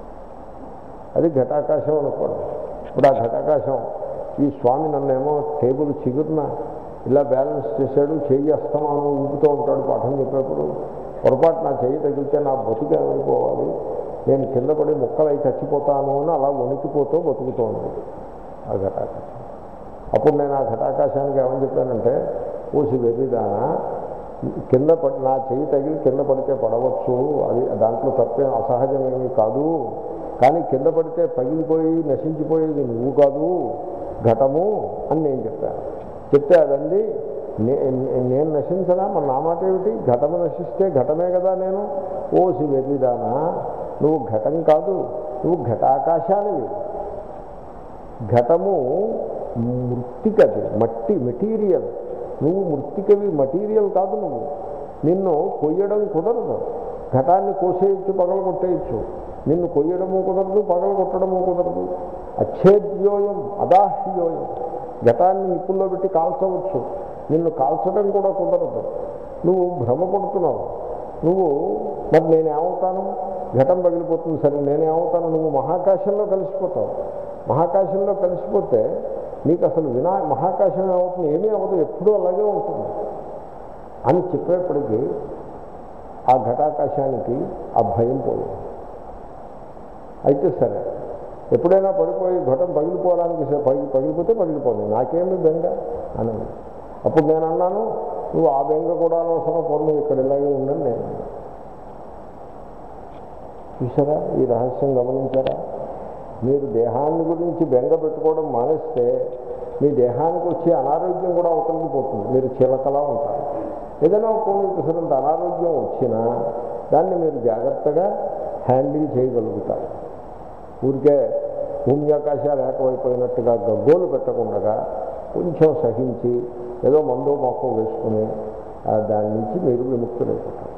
అది ఘటాకాశం అనుకోండి ఇప్పుడు ఆ ఘటాకాశం ఈ స్వామి నన్నేమో టేబుల్ చిగురున ఇలా బ్యాలెన్స్ చేశాడు చెయ్యి అస్తమానం ఊపుతూ ఉంటాడు పాఠం చెప్పేప్పుడు పొరపాటు నా చెయ్యి తగిలితే నా బతుకు ఏమైపోవాలి నేను కింద పడి ముక్కలై చచ్చిపోతాను అని అలా వణికిపోతూ బతుకుతోంది ఆ ఘటాకాశం అప్పుడు నేను ఆ ఘటాకాశానికి ఏమని చెప్పానంటే ఓసి వెర్రిదానా కింద పడి నా చెయ్యి తగిలి కింద పడితే పడవచ్చు అది దాంట్లో తప్పేం అసహజమేమీ కాదు కానీ కింద పడితే పగిలిపోయి నశించిపోయేది నువ్వు కాదు ఘటము అని నేను చెప్పాను చెప్తే అదండి నే- నేను నశించనా మన నా మాట ఏమిటి ఘటము నశిస్తే ఘటమే కదా నేను ఓసి వెర్రిదానా నువ్వు ఘటం కాదు నువ్వు ఘటాకాశానివి ఘటము మృత్తికది మట్టి మెటీరియల్ నువ్వు మృత్తికవి మటీరియల్ కాదు నువ్వు నిన్ను కొయ్యడం కుదరదు ఘటాన్ని కోసేయచ్చు పగల కొట్టేయచ్చు నిన్ను కొయ్యడము కుదరదు పగల కొట్టడము కుదరదు అచ్ఛేద్యోయం అదాహ్యోయం ఘటాన్ని నిప్పుల్లో పెట్టి కాల్చవచ్చు నిన్ను కాల్చడం కూడా కుదరదు నువ్వు భ్రమపడుతున్నావు నువ్వు మరి నేనేమవుతాను ఘటం పగిలిపోతుంది సరే నేనేమవుతాను నువ్వు మహాకాశంలో కలిసిపోతావు మహాకాశంలో కలిసిపోతే నీకు అసలు వినా మహాకాశం ఏమవుతుంది ఏమీ అవ్వదు ఎప్పుడూ అలాగే ఉంటుంది అని చెప్పేప్పటికీ ఆ ఘటాకాశానికి ఆ భయం పోయింది అయితే సరే ఎప్పుడైనా పడిపోయి ఘటం పగిలిపోవడానికి సే- పగి పగిలిపోతే పగిలిపోతుంది నాకేమి బెంగ అని అప్పుడు నేను అన్నాను నువ్వు ఆ బెంగ కూడా అనవసరం పొన్ను ఇక్కడ ఇలాగే ఉందని నేను అన్నాను. చూసారా ఈ రహస్యం గమనించారా మీరు దేహాన్ని గురించి బెంగ పెట్టుకోవడం మానేస్తే మీ దేహానికి వచ్చే అనారోగ్యం కూడా అవతలికి పోతుంది మీరు చిలకలా ఉంటారు ఏదైనా కొన్ని పిసరంత అనారోగ్యం వచ్చినా దాన్ని మీరు జాగ్రత్తగా హ్యాండిల్ చేయగలుగుతారు ఊరికే భూమ్యాకాశాలు ఏకమైపోయినట్టుగా గగ్గోలు పెట్టకుండా కొంచెం సహించి ఏదో మందో మొక్క వేసుకుని ఆ దాని నుంచి మీరు విముక్తులైపోతారు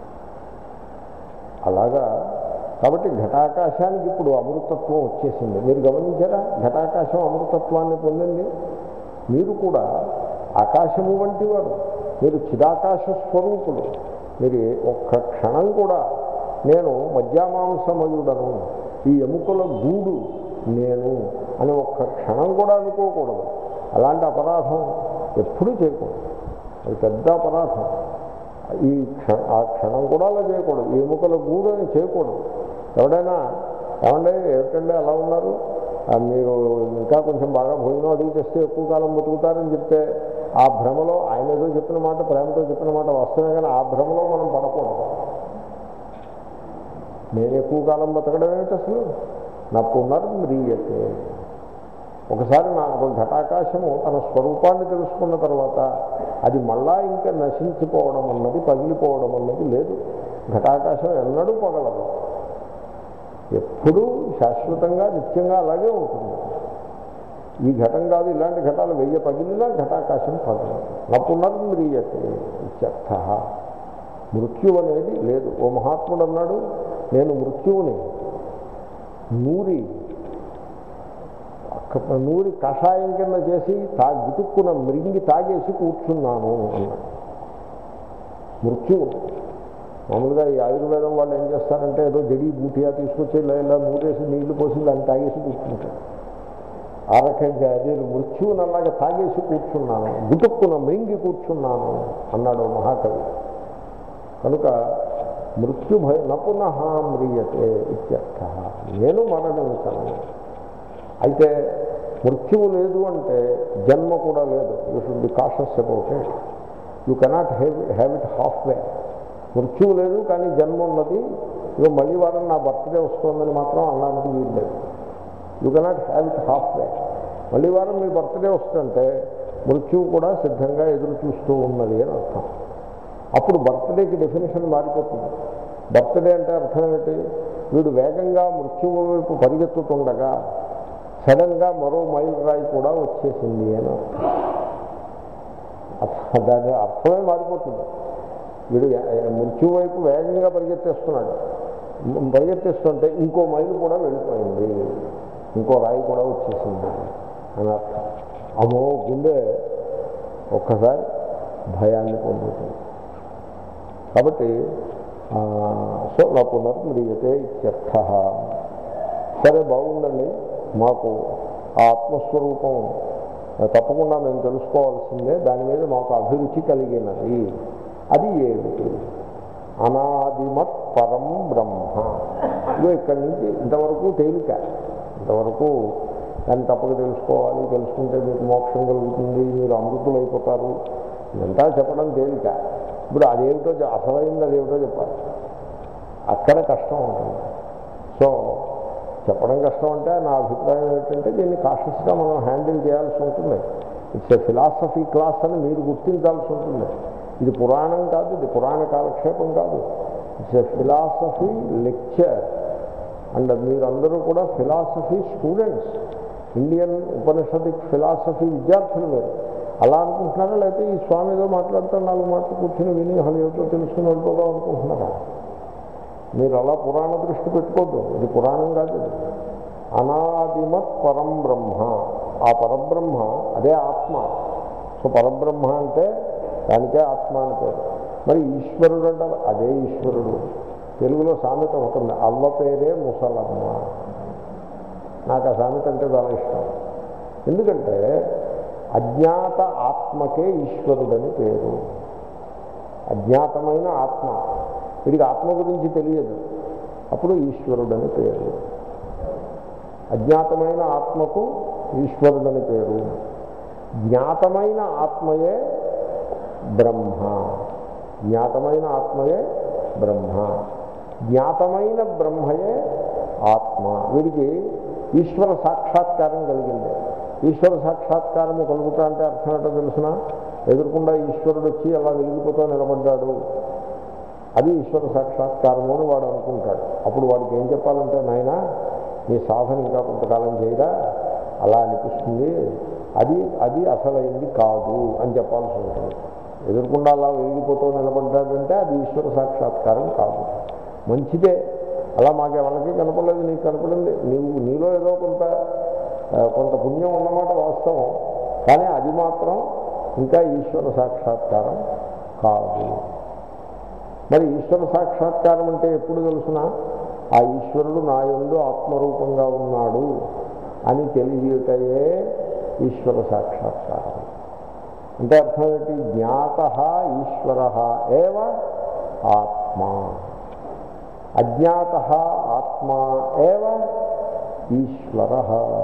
అలాగా కాబట్టి ఘటాకాశానికి ఇప్పుడు అమృతత్వం వచ్చేసింది మీరు గమనించారా ఘటాకాశం అమృతత్వాన్ని పొందింది మీరు కూడా ఆకాశము వంటి వారు మీరు చిదాకాశ స్వరూపులు మీరు ఒక్క క్షణం కూడా నేను మధ్యామాంసమయుడను ఈ ఎముకల గూడు నేను అని ఒక్క క్షణం కూడా అనుకోకూడదు అలాంటి అపరాధం ఎప్పుడూ చేయకూడదు అది పెద్ద అపరాధం ఈ క్ష ఆ క్షణం కూడా అలా చేయకూడదు ఈ ఎముకల గూడు అని చేయకూడదు ఎవడైనా ఏమంటే ఏమిటండి అలా ఉన్నారు ఆ, మీరు ఇంకా కొంచెం బాగా భోజనం అడిగి చేస్తే ఎక్కువ కాలం బతుకుతారని చెప్తే ఆ భ్రమలో ఆయన ఏదో చెప్పిన మాట ప్రేమతో చెప్పిన మాట వస్తున్నా కానీ ఆ భ్రమలో మనం పడకూడదు నేను ఎక్కువ కాలం బతకడం ఏమిటి అసలు నా పునర్మ్రియతే ఒకసారి నాకు ఘటాకాశము తన స్వరూపాన్ని తెలుసుకున్న తర్వాత అది మళ్ళా ఇంకా నశించిపోవడం అన్నది పగిలిపోవడం అన్నది లేదు ఘటాకాశం ఎన్నడూ పగలదు ఎప్పుడూ శాశ్వతంగా నిత్యంగా అలాగే ఉంటుంది ఈ ఘటం కాదు ఇలాంటి ఘటాలు వెయ్యి పగిలినా ఘటాకాశం పగలదు నా పునర్మ్రియతే ఇత్యర్థ మృత్యు అనేది లేదు ఓ మహాత్ముడు అన్నాడు నేను మృత్యువుని నూరి క- నూరి కషాయం కింద చేసి తా గుతుక్కున మృంగి తాగేసి కూర్చున్నాను అన్నాడు మృత్యువు మామూలుగా ఈ ఆయుర్వేదం వాళ్ళు ఏం చేస్తారంటే ఏదో జడి బూటియా తీసుకొచ్చి ఇలా ఇలా నూరేసి నీళ్లు పోసి దాన్ని తాగేసి కూర్చుంటారు ఆ రకంగా నేను మృత్యువుని అలాగా తాగేసి కూర్చున్నాను గుటుక్కున మృంగి కూర్చున్నాను అన్నాడు మహాకవి కనుక మృత్యు భయ నపునః మ్రియతే ఇత్యర్థ నేను మరణించను అయితే మృత్యువు లేదు అంటే జన్మ కూడా లేదు you should be cautious about it you cannot have have it half way మృత్యువు లేదు కానీ జన్మ ఉన్నది ఇక మళ్ళీ వారం నా బర్త్డే వస్తుందని మాత్రం అనడానికి వీలు లేదు you cannot have it half way మళ్ళీ వారం మీ బర్త్డే వస్తుంటే మృత్యువు కూడా సిద్ధంగా ఎదురు చూస్తూ ఉన్నది అని అర్థం అప్పుడు బర్త్డేకి డెఫినేషన్ మారిపోతుంది బర్త్డే అంటే అర్థం ఏమిటి వీడు వేగంగా మృత్యువు వైపు పరిగెత్తుతుండగా సడన్గా మరో మైల్ రాయి కూడా వచ్చేసింది అని అర్థం అర్థం- దాని అర్థమే మారిపోతుంది వీడు ఏ- మృత్యువు వైపు వేగంగా పరిగెత్తేస్తున్నాడు మ్, పరిగెత్తేస్తుంటే ఇంకో మైలు కూడా వెళ్ళిపోయింది ఇంకో రాయి కూడా వచ్చేసింది అని అర్థం అమ్మో గుండె ఒక్కసారి భయాన్ని పొందుతుంది కాబట్టి ఆ, సో నా పునర్మ్రియతే ఇత్యర్థ సరే బాగుందండి మాకు ఆ ఆత్మస్వరూపం ఆ, తప్పకుండా మేము తెలుసుకోవాల్సిందే దాని మీద మాకు అభిరుచి కలిగినది అది ఏమిటి అనాదిమత్ పరం బ్రహ్మ ఇదో ఇక్కడి నుంచి ఇంతవరకు తేలిక ఇంతవరకు దాన్ని తప్పక తెలుసుకోవాలి తెలుసుకుంటే మీకు మోక్షం కలుగుతుంది మీరు అమృతులు అయిపోతారు ఇదంతా చెప్పడం తేలిక ఇప్పుడు అదేమిటో చె- అసలైంది అదేమిటో చెప్పాలి అక్కడ కష్టం ఉంటుంది సో చెప్పడం కష్టం అంటే నా అభిప్రాయం ఏంటంటే దీన్ని కాషస్గా మనం హ్యాండిల్ చేయాల్సి ఉంటుంది ఇట్స్ ఏ ఫిలాసఫీ క్లాస్ అని మీరు గుర్తించాల్సి ఉంటుంది ఇది పురాణం కాదు ఇది పురాణ కాలక్షేపం కాదు it's a philosophy lecture and మీరందరూ కూడా philosophy students Indian Upanishadic philosophy విద్యార్థులు మీరు అలా అనుకుంటున్నారా లేకపోతే ఈ స్వామి ఏదో మాట్లాడుతూ నాలుగు మాటలు కూర్చుని విని అసలు ఏమిటో తెలుసుకుని వెళ్ళిపోదాం అనుకుంటున్నారా మీరు అలా పురాణ దృష్టి పెట్టుకోవద్దు ఇది పురాణం కాదు ఇది అనాదిమత్ పరం బ్రహ్మ ఆ పరబ్రహ్మ అదే ఆత్మ సో పరబ్రహ్మ అంటే దానికే ఆత్మ అని పేరు మరి ఈశ్వరుడు అంటారు అదే ఈశ్వరుడు తెలుగులో సామెత ఉంటుంది అవ్వ పేరే ముసలమ్మ నాకు ఆ సామెత అంటే చాలా ఇష్టం ఎందుకంటే అజ్ఞాత ఆత్మకే ఈశ్వరుడని పేరు అజ్ఞాతమైన ఆత్మ వీడికి ఆత్మ గురించి తెలియదు అప్పుడు ఈశ్వరుడని పేరు అజ్ఞాతమైన ఆత్మకు ఈశ్వరుడని పేరు జ్ఞాతమైన ఆత్మయే బ్రహ్మ జ్ఞాతమైన ఆత్మయే బ్రహ్మ జ్ఞాతమైన బ్రహ్మయే ఆత్మ వీడికి ఈశ్వర సాక్షాత్కారం కలిగింది ఈశ్వర సాక్షాత్కారము కలుగుతా అంటే అర్థం ఏంటో తెలిసిన ఎదురుకుండా ఈశ్వరుడు వచ్చి అలా వెలిగిపోతూ నిలబడ్డాడు అది ఈశ్వర సాక్షాత్కారము అని వాడు అనుకుంటాడు అప్పుడు వాడికి ఏం చెప్పాలంటే నాయన నీ సాధన ఇంకా కొంతకాలం చేయరా అలా అనిపిస్తుంది అది అది అసలైంది కాదు అని చెప్పాల్సి ఉంటుంది ఎదురుకుండా అలా వెలిగిపోతూ నిలబడ్డాడంటే అది ఈశ్వర సాక్షాత్కారం కాదు మంచిదే అలా మాకు ఎవరికి కనపడలేదు నీకు కనపడింది నీవు నీలో ఏదో కొంత ఆ, కొంత పుణ్యం ఉన్నమాట వాస్తవం కానీ అది మాత్రం ఇంకా ఈశ్వర సాక్షాత్కారం కాదు మరి ఈశ్వర సాక్షాత్కారం అంటే ఎప్పుడు తెలుసిన ఆ ఈశ్వరుడు నా యందు ఆత్మరూపంగా ఉన్నాడు అని తెలియటయే ఈశ్వర సాక్షాత్కారం అంటే అర్థం ఏంటి జ్ఞాత ఈశ్వర ఏవ ఆత్మ అజ్ఞాత ఆత్మ ఏవ ఈశ్వర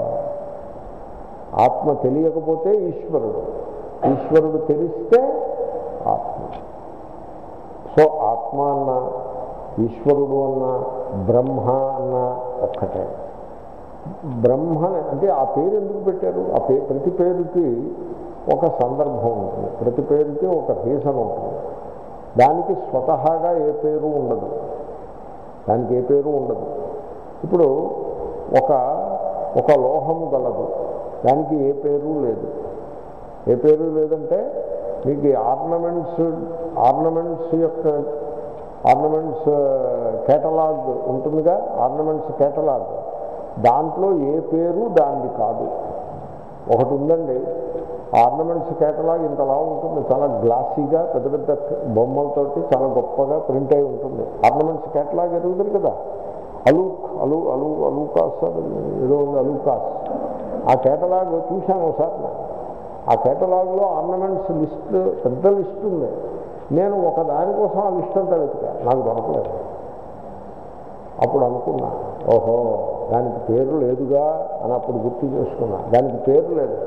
ఆత్మ తెలియకపోతే ఈశ్వరుడు ఈశ్వరుడు తెలిస్తే ఆత్మ సో ఆత్మ అన్న ఈశ్వరుడు అన్న బ్రహ్మ అన్న ఒక్కటే బ్రహ్మని అంటే ఆ పేరు ఎందుకు పెట్టారు ఆ పే ప్రతి పేరుకి ఒక సందర్భం ఉంటుంది ప్రతి పేరుకి ఒక రీజన్ ఉంటుంది దానికి స్వతహాగా ఏ పేరు ఉండదు దానికి ఏ పేరు ఉండదు ఇప్పుడు ఒక ఒక లోహము గలదు దానికి ఏ పేరు లేదు ఏ పేరు లేదంటే మీకు ఈ ఆర్నమెంట్స్ ఆర్నమెంట్స్ యొక్క ఆర్నమెంట్స్ కేటలాగ్ ఉంటుందిగా ఆర్నమెంట్స్ కేటలాగ్ దాంట్లో ఏ పేరు దానిది కాదు ఒకటి ఉందండి ఆర్నమెంట్స్ కేటలాగ్ ఇంతలా ఉంటుంది చాలా గ్లాసీగా పెద్ద పెద్ద బొమ్మలతోటి చాలా గొప్పగా ప్రింట్ అయి ఉంటుంది ఆర్నమెంట్స్ కేటలాగ్ ఎరుగుతుంది కదా అలూక్ అలు అలు అలూకాస్ అని ఏదో ఉంది అలూకాస్ ఆ కేటలాగ్ చూశాను ఒకసారి నేను. ఆ కేటలాగ్లో ఆర్నమెంట్స్ లిస్ట్ పెద్ద లిస్ట్ ఉంది నేను ఒక దానికోసం ఆ లిస్ట్ అంతా వెతికా నాకు దొరకలేదు అప్పుడు అనుకున్నా ఓహో దానికి పేరు లేదుగా అని అప్పుడు గుర్తు చేసుకున్నా దానికి పేరు లేదు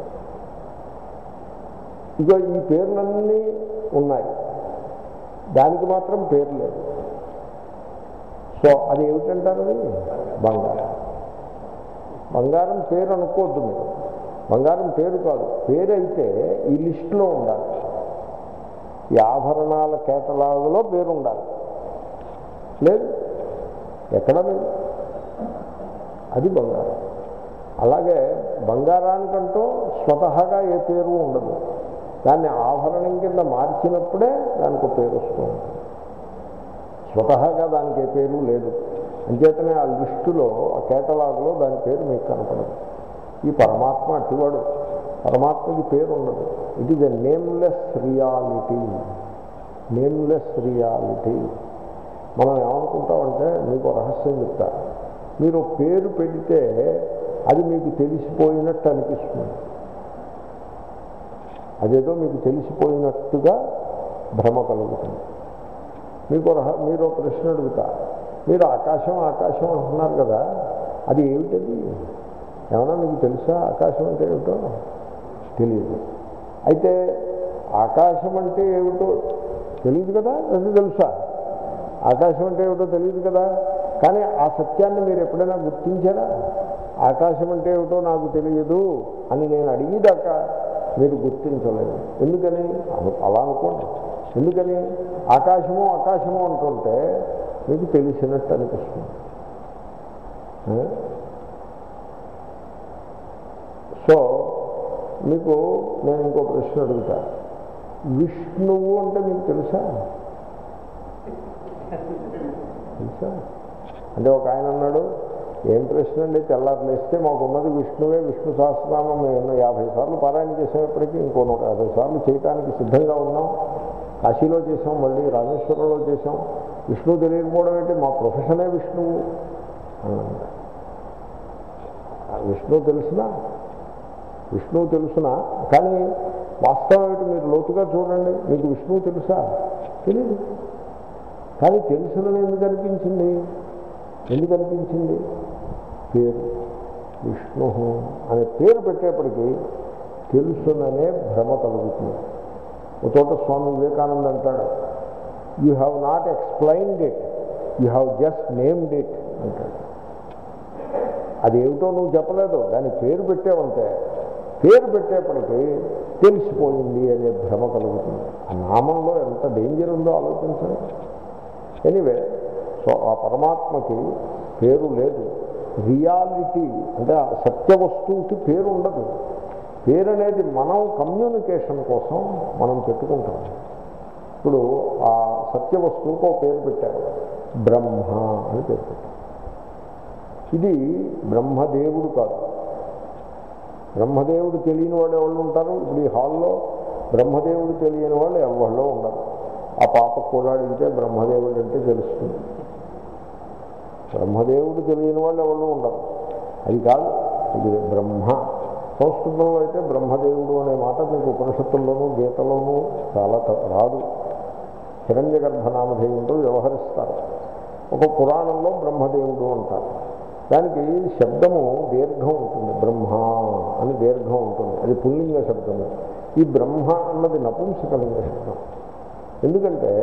ఇగో ఈ పేర్లన్నీ ఉన్నాయి దానికి మాత్రం పేరు లేదు సో అది ఏమిటంటారు అది బంగారం బంగారం పేరు అనుకోవద్దు మీరు బంగారం పేరు కాదు పేరు అయితే ఈ లిస్టులో ఉండాలి ఈ ఆభరణాల కేటలాగులో పేరు ఉండాలి లేదు ఎక్కడ లేదు అది బంగారం అలాగే బంగారానికంటూ స్వతహాగా ఏ పేరు ఉండదు దాన్ని ఆభరణం కింద మార్చినప్పుడే దానికి ఒక పేరు వస్తుంది స్వతహాగా దానికి ఏ పేరు లేదు అంచేతనే ఆ లిస్టులో ఆ కేటలాగ్లో దాని పేరు మీకు కనపడదు ఈ పరమాత్మ అట్టివాడు పరమాత్మకి పేరు ఉండదు it is a nameless reality nameless reality మనం ఏమనుకుంటామంటే మీకు ఒక రహస్యం చెప్తా మీరు పేరు పెడితే అది మీకు తెలిసిపోయినట్టు అనిపిస్తుంది అదేదో మీకు తెలిసిపోయినట్టుగా భ్రమ కలుగుతుంది మీకు రహ మీరు ఒక ప్రశ్న అడుగుతా మీరు ఆకాశం ఆకాశం అంటున్నారు కదా అది ఏమిటది ఏమన్నా మీకు తెలుసా ఆకాశం అంటే ఏమిటో తెలియదు అయితే ఆకాశం అంటే ఏమిటో తెలియదు కదా అది తెలుసా ఆకాశం అంటే ఏమిటో తెలియదు కదా కానీ ఆ సత్యాన్ని మీరు ఎప్పుడైనా గుర్తించారా ఆకాశం అంటే ఏమిటో నాకు తెలియదు అని నేను అడిగేదాకా మీరు గుర్తించలేదు ఎందుకని అను- అలా అనుకోండి ఎందుకని ఆకాశము ఆకాశము అంటుంటే మీకు తెలిసినట్టు అనిపిస్తుంది ఆ? సో మీకు నేను ఇంకో ప్రశ్న అడుగుతా విష్ణువు అంటే మీకు తెలుసా తెలుసా అంటే ఒక ఆయన అన్నాడు ఏం ప్రశ్న అండి తెల్లారు లేస్తే మాకున్నది విష్ణువే విష్ణు సహస్రనామం మేము ఎన్నో యాభై సార్లు పారాయణ చేసేప్పటికీ ఇంకో నూట యాభై సార్లు చేయటానికి సిద్ధంగా ఉన్నాం కాశీలో చేసాం మళ్ళీ రామేశ్వరంలో చేసాం విష్ణువు తెలియకపోవడం ఏంటి మా ప్రొఫెషనే విష్ణువు అన్నాడు ఆ విష్ణువు తెలిసినా విష్ణువు తెలుసునా కానీ వాస్తవం ఏంటి మీరు లోతుగా చూడండి మీకు విష్ణువు తెలుసా తెలియదు కానీ తెలుసునని ఎందుకు అనిపించింది ఎందుకు అనిపించింది పేరు విష్ణు అనే పేరు పెట్టేప్పటికీ తెలుసుననే భ్రమ కలుగుతుంది ఒక చోట స్వామి వివేకానంద అంటాడు you have not explained it you have just named it అంటాడు అదేమిటో నువ్వు చెప్పలేదు దాని పేరు పెట్టావంటే పేరు పెట్టేప్పటికీ తెలిసిపోయింది అనే భ్రమ కలుగుతుంది ఆ నామంలో ఎంత డేంజర్ ఉందో ఆలోచించండి ఎనీవే సో ఆ పరమాత్మకి పేరు లేదు రియాలిటీ అంటే ఆ సత్య వస్తువుకి పేరు ఉండదు పేరు అనేది మనం కమ్యూనికేషన్ కోసం మనం పెట్టుకుంటాం ఇప్పుడు ఆ సత్య వస్తువుకు ఒక పేరు పెట్టారు బ్రహ్మ అని పేరు పెట్టారు ఇది బ్రహ్మదేవుడు కాదు బ్రహ్మదేవుడు తెలియని వాళ్ళు ఎవరు ఉంటారు ఇప్పుడు ఈ హాల్లో బ్రహ్మదేవుడు తెలియని వాళ్ళు ఎవరిలో ఉండరు ఆ పాప కూడా అడిగితే బ్రహ్మదేవుడు అంటే తెలుస్తుంది బ్రహ్మదేవుడు తెలియని వాళ్ళు ఎవరు ఉండరు అది కాదు ఇది బ్రహ్మ సంస్కృతంలో అయితే బ్రహ్మదేవుడు అనే మాట మీకు ఉపనిషత్తుల్లోనూ గీతలోనూ చాలా త- రాదు హిరణ్య గర్భనామధేయంతో వ్యవహరిస్తారు ఒక పురాణంలో బ్రహ్మదేవుడు అంటారు దానికి శబ్దము దీర్ఘం ఉంటుంది బ్రహ్మ అని దీర్ఘం ఉంటుంది అది పుల్లింగ శబ్దము ఈ బ్రహ్మ అన్నది నపుంసకలింగ శబ్దం ఎందుకంటే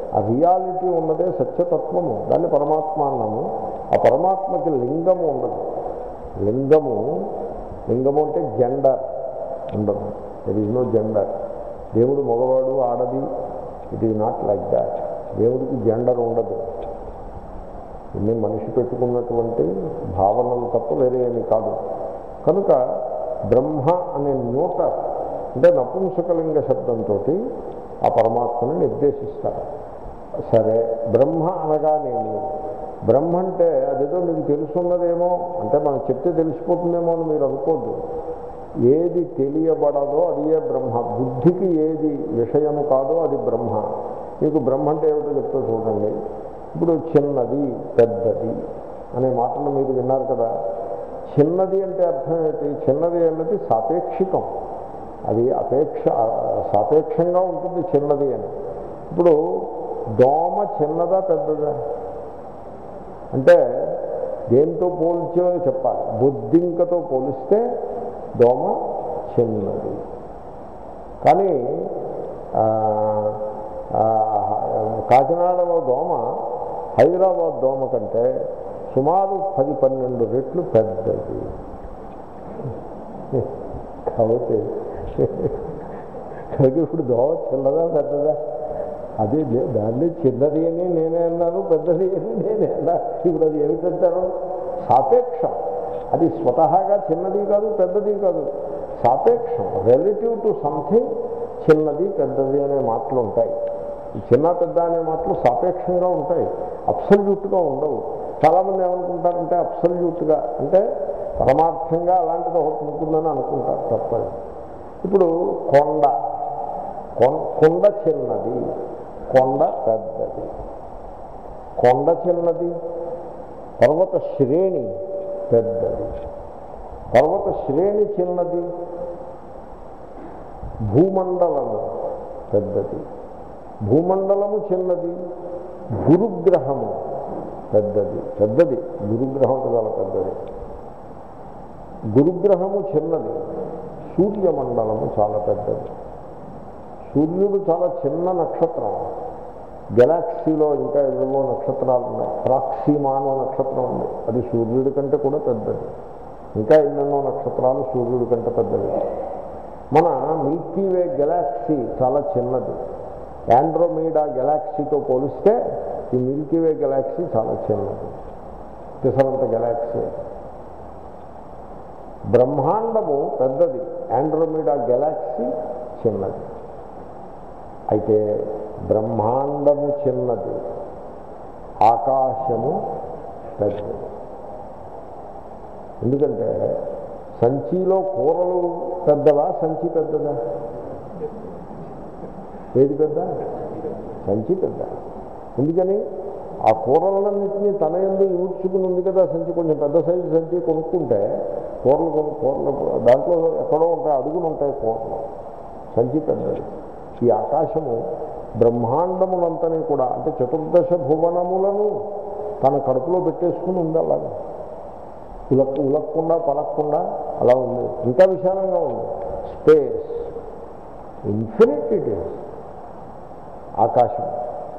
ఆ రియాలిటీ ఉన్నదే సత్యతత్వము దాన్ని పరమాత్మ అన్నాము ఆ పరమాత్మకి లింగము ఉండదు లింగము లింగము అంటే జెండర్ ఉండదు దర్ ఈజ్ నో జెండర్ దేవుడు మగవాడు ఆడది it is not like that దేవుడికి జెండర్ ఉండదు ఇన్ని మనిషి పెట్టుకున్నటువంటి భావనలు తప్ప వేరే ఏమి కాదు కనుక బ్రహ్మ అనే నూట అంటే నపుంసకలింగ శబ్దంతో ఆ పరమాత్మని నిర్దేశిస్తారు సరే బ్రహ్మ అనగానేమి బ్రహ్మ అంటే అదేదో మీకు తెలుసున్నదేమో అంటే మనం చెప్తే తెలిసిపోతుందేమో అని మీరు అనుకోద్దు ఏది తెలియబడదో అది ఏ బ్రహ్మ బుద్ధికి ఏది విషయము కాదో అది బ్రహ్మ మీకు బ్రహ్మ అంటే ఏమిటో చెప్తూ చూడండి ఇప్పుడు చిన్నది పెద్దది అనే మాటలు మీరు విన్నారు కదా చిన్నది అంటే అర్థం ఏంటి చిన్నది అన్నది సాపేక్షికం అది అపేక్ష సాపేక్షంగా ఉంటుంది చిన్నది అని ఇప్పుడు దోమ చిన్నదా పెద్దదా అంటే దేంతో పోల్చో చెప్పాలి బొద్దింకతో పోలిస్తే దోమ చిన్నది కానీ ఆ, ఆ, కాకినాడలో దోమ హైదరాబాద్ దోమ కంటే సుమారు పది పన్నెండు రెట్లు పెద్దది కాబట్టి కాబట్టి ఇప్పుడు దోమ చిన్నదా పెద్దదా అది నే- దాన్ని చిన్నది అని నేనే అన్నాను పెద్దది అని నేనే అన్నా ఇప్పుడు అది ఏమిటంటారు సాపేక్షం అది స్వతహాగా చిన్నది కాదు పెద్దది కాదు సాపేక్షం రిలేటివ్ టు సంథింగ్ చిన్నది పెద్దది అనే మాటలు ఉంటాయి ఈ చిన్న పెద్ద అనే మాటలు సాపేక్షంగా ఉంటాయి అబ్సల్యూట్గా ఉండవు చాలామంది ఏమనుకుంటారంటే అబ్సల్యూట్గా అంటే పరమార్థంగా అలాంటిది ఒకటి ఉంటుందని అనుకుంటారు తప్పదు ఇప్పుడు కొండ కొం- కొండ చిన్నది కొండ పెద్దది కొండ చిన్నది పర్వత శ్రేణి పెద్దది పర్వత శ్రేణి చిన్నది భూమండలము పెద్దది భూమండలము చిన్నది గురుగ్రహము పెద్దది పెద్దది గురుగ్రహం చాలా పెద్దది గురుగ్రహము చిన్నది సూర్యమండలము చాలా పెద్దది సూర్యుడు చాలా చిన్న నక్షత్రం గెలాక్సీలో ఇంకా ఏవేవో నక్షత్రాలు ఉన్నాయి ప్రాక్సీమా అనే నక్షత్రం ఉంది అది సూర్యుడి కంటే కూడా పెద్దది ఇంకా ఎన్నెన్నో నక్షత్రాలు సూర్యుడి కంటే పెద్దవి మన మిల్కీ వే గెలాక్సీ చాలా చిన్నది యాండ్రోమీడా గెలాక్సీతో పోలిస్తే ఈ మిల్కీ వే గెలాక్సీ చాలా చిన్నది పిసరంత గెలాక్సీ బ్రహ్మాండము పెద్దది యాండ్రోమీడా గెలాక్సీ చిన్నది అయితే బ్రహ్మాండము చిన్నది ఆకాశము పెద్దది ఎందుకంటే సంచిలో కూరలు పెద్దవా సంచి పెద్దదా ఏది పెద్ద సంచి పెద్ద ఎందుకని ఆ కూరలన్నింటినీ తన ఎందు ఈడ్చుకుని ఉంది కదా సంచి కొంచెం పెద్ద సైజు సంచి కొనుక్కుంటే కూరలు కొను కూరలు దాంట్లో ఎక్కడో ఉంటాయి అడుగులు ఉంటాయి కూరలు సంచి పెద్దది ఈ ఆకాశము బ్రహ్మాండములంతని కూడా అంటే చతుర్దశ భువనములను తన కడుపులో పెట్టేసుకుని ఉంది అలాగా ఉలక్ ఉలక్కుండా పలక్కుండా అలా ఉంది ఇంకా విశాలంగా ఉంది స్పేస్ ఇన్ఫినిట్ ఇట్ ఈస్ ఆకాశం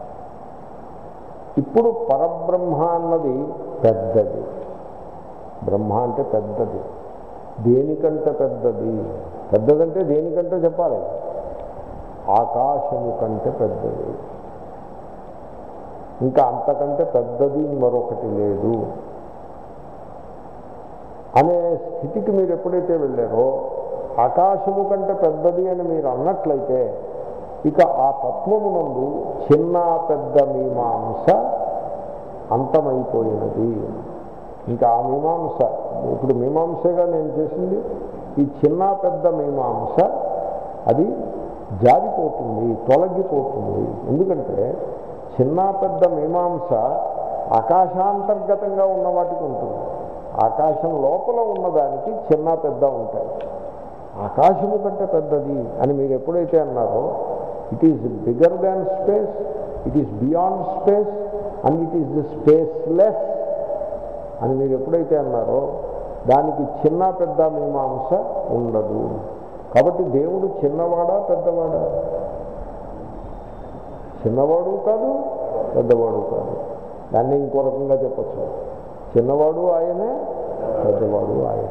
ఇప్పుడు పరబ్రహ్మ అన్నది పెద్దది బ్రహ్మ అంటే పెద్దది దేనికంటే పెద్దది పెద్దదంటే దేనికంటే చెప్పాలి ఆకాశము కంటే పెద్దది ఇంకా అంతకంటే పెద్దది మరొకటి లేదు అనే స్థితికి మీరు ఎప్పుడైతే వెళ్ళారో ఆకాశము కంటే పెద్దది అని మీరు అన్నట్లయితే ఇక ఆ తత్వమునందు చిన్న పెద్ద మీమాంస అంతమైపోయినది ఇంకా ఆ మీమాంస ఇప్పుడు మీమాంసగా నేను చేసింది ఈ చిన్న పెద్ద మీమాంస అది జారిపోతుంది తొలగిపోతుంది ఎందుకంటే చిన్న పెద్ద మీమాంస ఆకాశాంతర్గతంగా ఉన్న వాటికి ఉంటుంది ఆకాశం లోపల ఉన్నదానికి చిన్న పెద్ద ఉంటాయి ఆకాశము కంటే పెద్దది అని మీరు ఎప్పుడైతే అన్నారో it is bigger than space it is beyond space and it is spaceless అని మీరు ఎప్పుడైతే అన్నారో దానికి చిన్న పెద్ద మీమాంస ఉండదు కాబట్టి దేవుడు చిన్నవాడా పెద్దవాడా చిన్నవాడు కాదు పెద్దవాడు కాదు దాన్ని ఇంకో రకంగా చెప్పచ్చు చిన్నవాడు ఆయనే పెద్దవాడు ఆయనే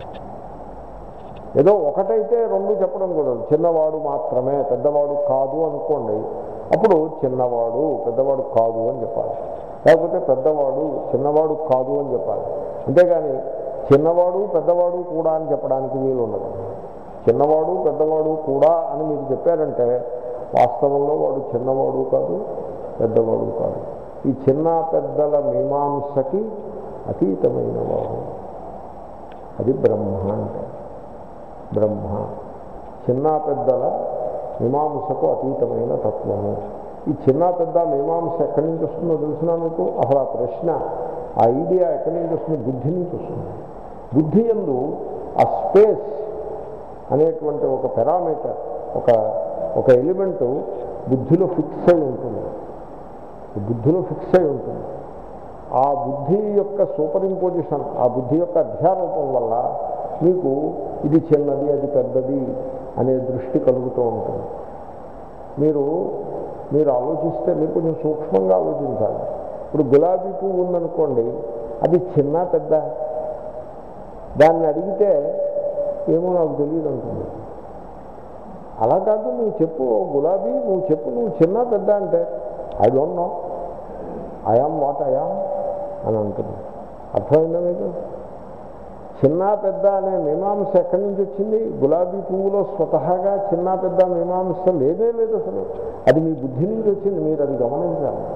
ఏదో ఒకటైతే రెండు చెప్పడం కుదరదు చిన్నవాడు మాత్రమే పెద్దవాడు కాదు అనుకోండి అప్పుడు చిన్నవాడు పెద్దవాడు కాదు అని చెప్పాలి లేకపోతే పెద్దవాడు చిన్నవాడు కాదు అని చెప్పాలి అంతేగాని చిన్నవాడు పెద్దవాడు కూడా అని చెప్పడానికి వీలు ఉండదు చిన్నవాడు పెద్దవాడు కూడా అని మీరు చెప్పారంటే వాస్తవంలో వాడు చిన్నవాడు కాదు పెద్దవాడు కాదు ఈ చిన్న పెద్దల మీమాంసకి అతీతమైన వాడు అది బ్రహ్మ అంటే బ్రహ్మ చిన్న పెద్దల మీమాంసకు అతీతమైన తత్వము ఈ చిన్న పెద్ద మీమాంస ఎక్కడి నుంచి వస్తుందో తెలిసినా మీకు అసలు ఆ ప్రశ్న ఆ ఐడియా ఎక్కడి నుంచి వస్తుంది బుద్ధి నుంచి వస్తుంది బుద్ధి ఎందు ఆ స్పేస్ అనేటువంటి ఒక పెరామీటర్ ఒక ఒక ఎలిమెంటు బుద్ధిలో ఫిక్స్ అయి ఉంటుంది బుద్ధిలో ఫిక్స్ అయి ఉంటుంది ఆ బుద్ధి యొక్క సూపర్ ఇంపోజిషన్ ఆ బుద్ధి యొక్క అధ్యారూపం వల్ల మీకు ఇది చిన్నది అది పెద్దది అనే దృష్టి కలుగుతూ ఉంటుంది మీరు మీరు ఆలోచిస్తే మీరు కొంచెం సూక్ష్మంగా ఆలోచించాలి ఇప్పుడు గులాబీ పువ్వు ఉందనుకోండి అది చిన్న పెద్ద దాన్ని అడిగితే ఏమో నాకు తెలియదు అంటుంది అలా కాదు నువ్వు చెప్పు ఓ గులాబీ నువ్వు చెప్పు నువ్వు చిన్న పెద్ద అంటే I don't know I am what I am అని అంటుంది అర్థమైందా మీకు చిన్న పెద్ద అనే మీమాంస ఎక్కడి నుంచి వచ్చింది గులాబీ పువ్వులో స్వతహాగా చిన్న పెద్ద మీమాంస లేదే లేదు అసలు అది మీ బుద్ధి నుంచి వచ్చింది మీరు అది గమనించాలి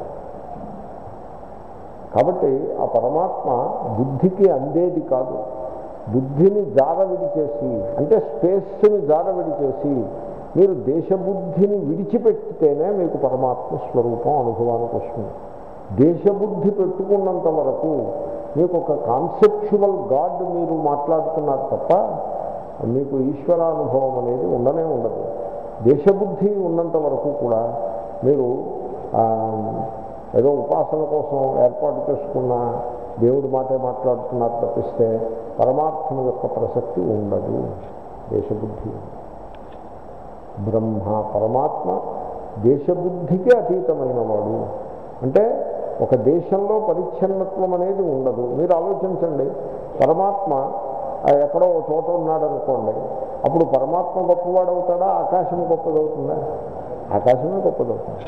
కాబట్టి ఆ పరమాత్మ బుద్ధికి అందేది కాదు బుద్ధిని జారవిడి చేసి అంటే స్పేస్ని జారవిడి చేసి మీరు దేశబుద్ధిని విడిచిపెట్టితేనే మీకు పరమాత్మ స్వరూపం అనుభవానికి వస్తుంది దేశబుద్ధి పెట్టుకున్నంత వరకు మీకు ఒక కాన్సెప్చువల్ గాడ్ మీరు మాట్లాడుతున్నారు తప్ప మీకు ఈశ్వరానుభవం అనేది ఉండనే ఉండదు దేశబుద్ధి ఉన్నంత వరకు కూడా మీరు ఆ, ఏదో ఉపాసన కోసం ఏర్పాటు చేసుకున్న దేవుడి మాటే మాట్లాడుతున్నారు తప్పిస్తే పరమాత్మ యొక్క ప్రసక్తి ఉండదు దేశబుద్ధి బ్రహ్మ పరమాత్మ దేశబుద్ధికి అతీతమైన వాడు అంటే ఒక దేశంలో పరిచ్ఛిన్నత్వం అనేది ఉండదు మీరు ఆలోచించండి పరమాత్మ ఆ, ఎక్కడో ఒక చోట ఉన్నాడు అనుకోండి అప్పుడు పరమాత్మ గొప్పవాడు అవుతాడా ఆకాశం గొప్పదవుతుందా ఆకాశమే గొప్పదవుతుంది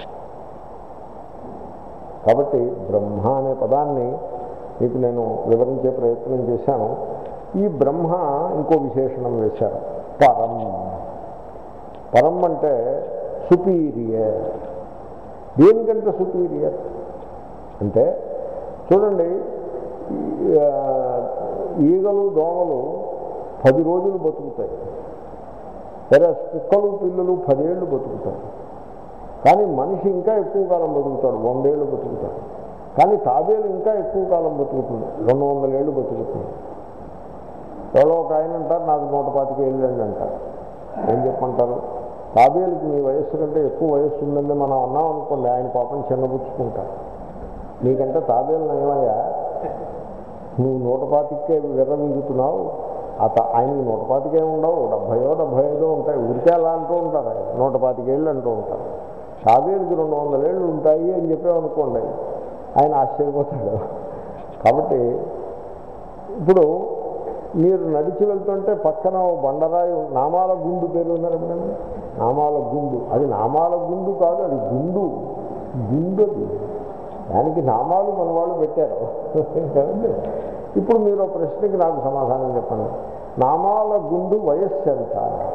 కాబట్టి బ్రహ్మ అనే పదాన్ని మీకు నేను వివరించే ప్రయత్నం చేశాను ఈ బ్రహ్మ ఇంకో విశేషణం వేశారు పరం పరం అంటే సుపీరియర్ దేనికంటే సుపీరియర్ అంటే చూడండి ఈ, ఆ, ఈగలు దోమలు పది రోజులు బతుకుతాయి సరే కుక్కలు పిల్లలు పదేళ్ళు బతుకుతాయి కానీ మనిషి ఇంకా ఎక్కువ కాలం బతుకుతాడు వందేళ్ళు బతుకుతాడు కానీ తాబేలు ఇంకా ఎక్కువ కాలం బతుకుతుంది రెండు వందల ఏళ్ళు బతుకుతుంది ఎవరో ఒక ఆయన అంటారు నాకు నూట పాతిక ఏళ్ళు అండి అంటారు ఏం చెప్పంటారు తాబేలుకి మీ వయస్సు కంటే ఎక్కువ వయస్సు ఉందని మనం అన్నాం అనుకోండి ఆయన పాపం చిన్నపుచ్చుకుంటారు నీకంటే తాబేలు నయమయ్యా నువ్వు నూట పాతికే విర్రవీగుతున్నావు ఆ తా ఆయనకి నూట పాతికే ఉండవు డెబ్భయో డెబ్భై ఐదో ఉంటాయి ఊరికే అలా అంటూ ఉంటారు ఆయన నూట పాతికేళ్ళు అంటూ ఉంటారు తాబేలుకి రెండు వందల ఏళ్ళు ఉంటాయి అని చెప్పామనుకోండి ఆయన ఆశ్చర్యపోతాడు కాబట్టి ఇప్పుడు మీరు నడిచి వెళ్తుంటే పక్కన ఓ బండరాయి నామాల గుండు పేరు ఉన్నారు ఎప్పుడైనా నామాల గుండు అది నామాల గుండు కాదు అది గుండు గుండు అది దానికి నామాలు మన వాళ్ళు పెట్టారు ఏమండి? ఇప్పుడు మీరు ఒక ప్రశ్నకి నాకు సమాధానం చెప్పండి నామాల గుండు వయస్సు ఎంత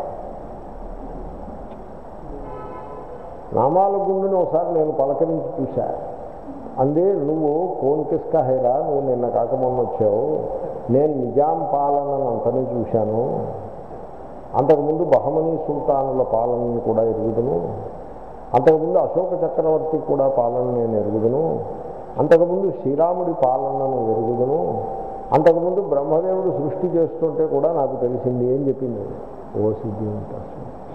నామాల గుండుని ఒకసారి నేను పలకరించి చూశా అందే నువ్వు కోన్ కిస్కా హైరా నువ్వు నిన్న కాకమొన్న వచ్చావు నేను నిజాం పాలనను అంతనే చూశాను అంతకుముందు బహమనీ సుల్తానుల పాలనని కూడా ఎరుగుదును అంతకుముందు అశోక చక్రవర్తి కూడా పాలన నేను ఎరుగుదును అంతకుముందు శ్రీరాముడి పాలనను ఎరుగుదును అంతకుముందు బ్రహ్మదేవుడు సృష్టి చేస్తుంటే కూడా నాకు తెలిసింది ఏం చెప్పింది ఓ సిద్ధి ఉంటారు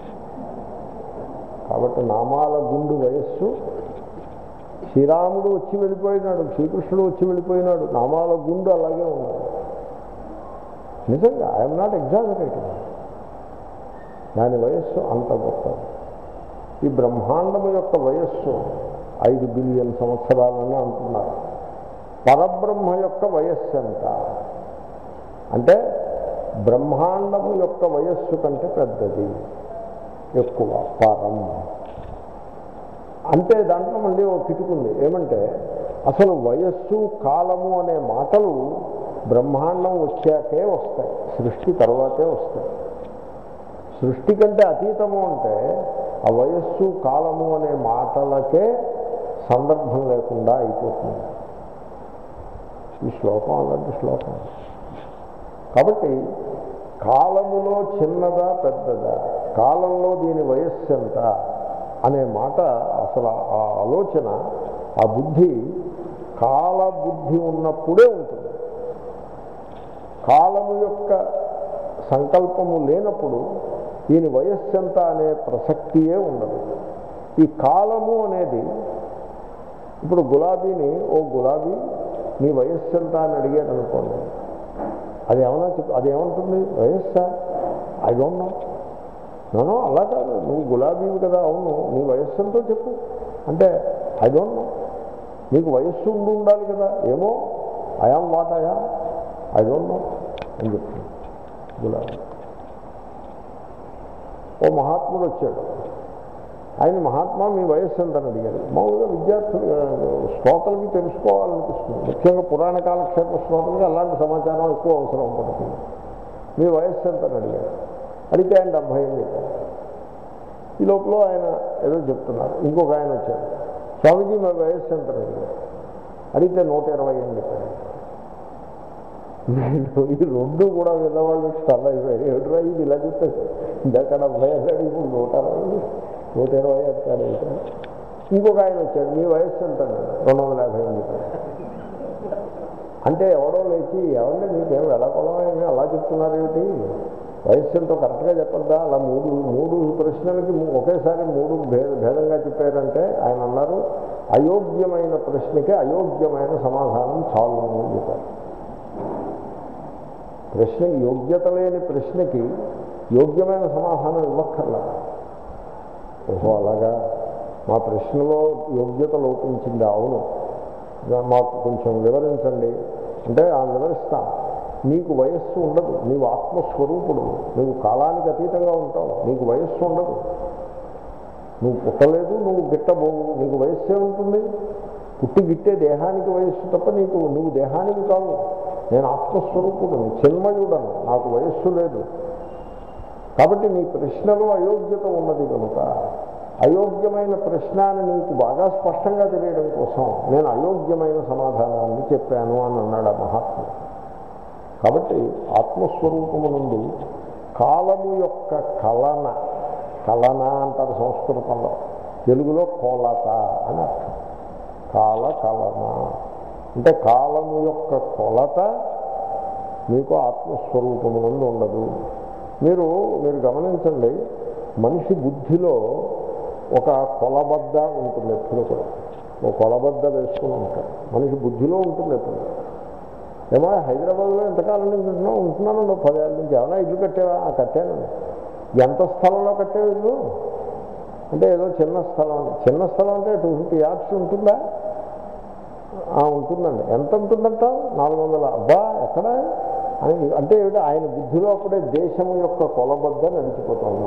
కాబట్టి నామాల గుండు వయస్సు శ్రీరాముడు వచ్చి వెళ్ళిపోయినాడు శ్రీకృష్ణుడు వచ్చి వెళ్ళిపోయినాడు నామాల గుండు అలాగే ఉన్నాడు నిజంగా ఐఎమ్ నాట్ ఎగ్జామినేటింగ్ దాని వయస్సు అంత గొప్పది ఈ బ్రహ్మాండము యొక్క వయస్సు ఐదు బిలియన్ సంవత్సరాలని అంటున్నారు పరబ్రహ్మ యొక్క వయస్సు ఎంత అంటే బ్రహ్మాండము యొక్క వయస్సు కంటే పెద్దది ఎక్కువ పరం అంటే దాంట్లో మళ్ళీ ఓ కిటుకుంది ఏమంటే అసలు వయస్సు కాలము అనే మాటలు బ్రహ్మాండం వచ్చాకే వస్తాయి సృష్టి తర్వాతే వస్తాయి సృష్టి కంటే అతీతము అంటే ఆ వయస్సు కాలము అనే మాటలకే సందర్భం లేకుండా అయిపోతుంది ఈ శ్లోకం అలాంటి శ్లోకం కాబట్టి కాలములో చిన్నదా పెద్దదా కాలంలో దీని వయస్సు ఎంత అనే మాట అసలు ఆ ఆలోచన ఆ బుద్ధి కాల బుద్ధి ఉన్నప్పుడే ఉంటుంది కాలము యొక్క సంకల్పము లేనప్పుడు దీని వయస్సు ఎంత అనే ప్రసక్తియే ఉండదు ఈ కాలము అనేది ఇప్పుడు గులాబీని ఓ గులాబీ నీ వయస్సు ఎంత అని అడిగాడు అనుకోండి అది ఏమన్నా చెప్పు అది ఏమంటుంది వయస్సా ఐ డోంట్ నో నో అలా కాదు నువ్వు గులాబీవి కదా అవును నీ వయస్సు ఎంతో చెప్పు అంటే ఐ డోంట్ నో నీకు వయస్సు ఉండి ఉండాలి కదా ఏమో ఐఆమ్ వాట్ ఐఆ ఐ డోంట్ నో అని చెప్తుంది గులాబీ ఓ మహాత్ముడు వచ్చాడు ఆయన మహాత్మా మీ వయస్సు ఎంత అని అడిగారు మామూలుగా విద్యార్థులు శ్రోతలకి తెలుసుకోవాలనిపిస్తుంది ముఖ్యంగా పురాణ కాలక్షేప శ్రోతలకి అలాంటి సమాచారం ఎక్కువ అవసరం పడుతుంది మీ వయస్సు ఎంత అని అడిగారు అడిగితే ఆయన డెబ్భై ఏళ్ళు చెప్పారు ఈ లోపల ఆయన ఏదో చెప్తున్నారు ఇంకొక ఆయన వచ్చారు స్వామీజీ మా వయస్సు ఎంత అని అడిగారు అడిగితే నూట ఇరవై ఏళ్ళు చెప్పారు వీళ్ళు ఈ రెండు కూడా విన్నవాళ్ళు చాలా అయిపోయారు ఏమిట్రా ఇది ఇలా చెప్తారు ఇందాక డెబ్బై అన్నాడు ఇప్పుడు నూట అరవై నూట ఇరవై అంటాడు ఇంకొక ఆయన వచ్చాడు మీ వయస్సు ఎంత అన్నాడు రెండు వందల యాభై ఎనిమిది అంటే ఎవడో లేచి ఎవరిని మీకేం ఎలా కొలమేమి అలా చెప్తున్నారు ఏమిటి వయస్సు ఎంతో కరెక్ట్గా చెప్పద్దా అలా మూడు మూడు ప్రశ్నలకి ఒకేసారి మూడు భేద భేదంగా చెప్పారంటే ఆయన అన్నారు అయోగ్యమైన ప్రశ్నకి అయోగ్యమైన సమాధానం చాలు అని చెప్పారు ప్రశ్న యోగ్యత లేని ప్రశ్నకి యోగ్యమైన సమాధానం ఇవ్వక్కర్లా ఓహో అలాగా మా ప్రశ్నలో యోగ్యత లోపించింది అవును మాకు కొంచెం వివరించండి అంటే ఆ వివరిస్తాం నీకు వయస్సు ఉండదు నీవు ఆత్మస్వరూపుడు నువ్వు కాలానికి అతీతంగా ఉంటావు నీకు వయస్సు ఉండదు నువ్వు పుట్టలేదు నువ్వు గిట్టబోవు నీకు వయస్సే ఉంటుంది పుట్టి గిట్టే దేహానికి వయస్సు తప్ప నీకు నువ్వు దేహానికి కావు నేను ఆత్మస్వరూపుడుని చిన్మయుడను నాకు వయస్సు లేదు కాబట్టి నీ ప్రశ్నలో అయోగ్యత ఉన్నది కనుక అయోగ్యమైన ప్రశ్న అని నీకు బాగా స్పష్టంగా తెలియడం కోసం నేను అయోగ్యమైన సమాధానాన్ని చెప్పాను అని అన్నాడు ఆ మహాత్ముడు కాబట్టి ఆత్మస్వరూపము నుండి కాలము యొక్క కలన కలన అంటారు సంస్కృతంలో తెలుగులో కోలత అని అర్థం కాల కలన అంటే కాలము యొక్క కొలత మీకు ఆత్మస్వరూపము నుండి ఉండదు మీరు మీరు గమనించండి మనిషి బుద్ధిలో ఒక కొలబద్ద ఉంటుంది ఎప్పుడు కూడా ఒక కొలబద్ద వేసుకుని ఉంటాడు మనిషి బుద్ధిలో ఉంటుంది ఎప్పుడు ఏమో హైదరాబాద్లో ఎంతకాలం నుంచి ఉంటున్నావు ఉంటున్నాను పదేళ్ళ నుంచి ఏమైనా ఇల్లు కట్టావా ఆ కట్టానండి ఎంత స్థలంలో కట్టావు ఇల్లు అంటే ఏదో చిన్న స్థలం చిన్న స్థలం అంటే టూ ఫిఫ్టీ యార్డ్స్ ఉంటుందా ఉంటుందండి ఎంత ఉంటుందంట నాలుగు వందల అబ్బా ఎక్కడ అని అంటే ఏమిటి ఆయన బుద్ధిలో అప్పుడే దేశము యొక్క కొలబద్ద నడిచిపోతుంది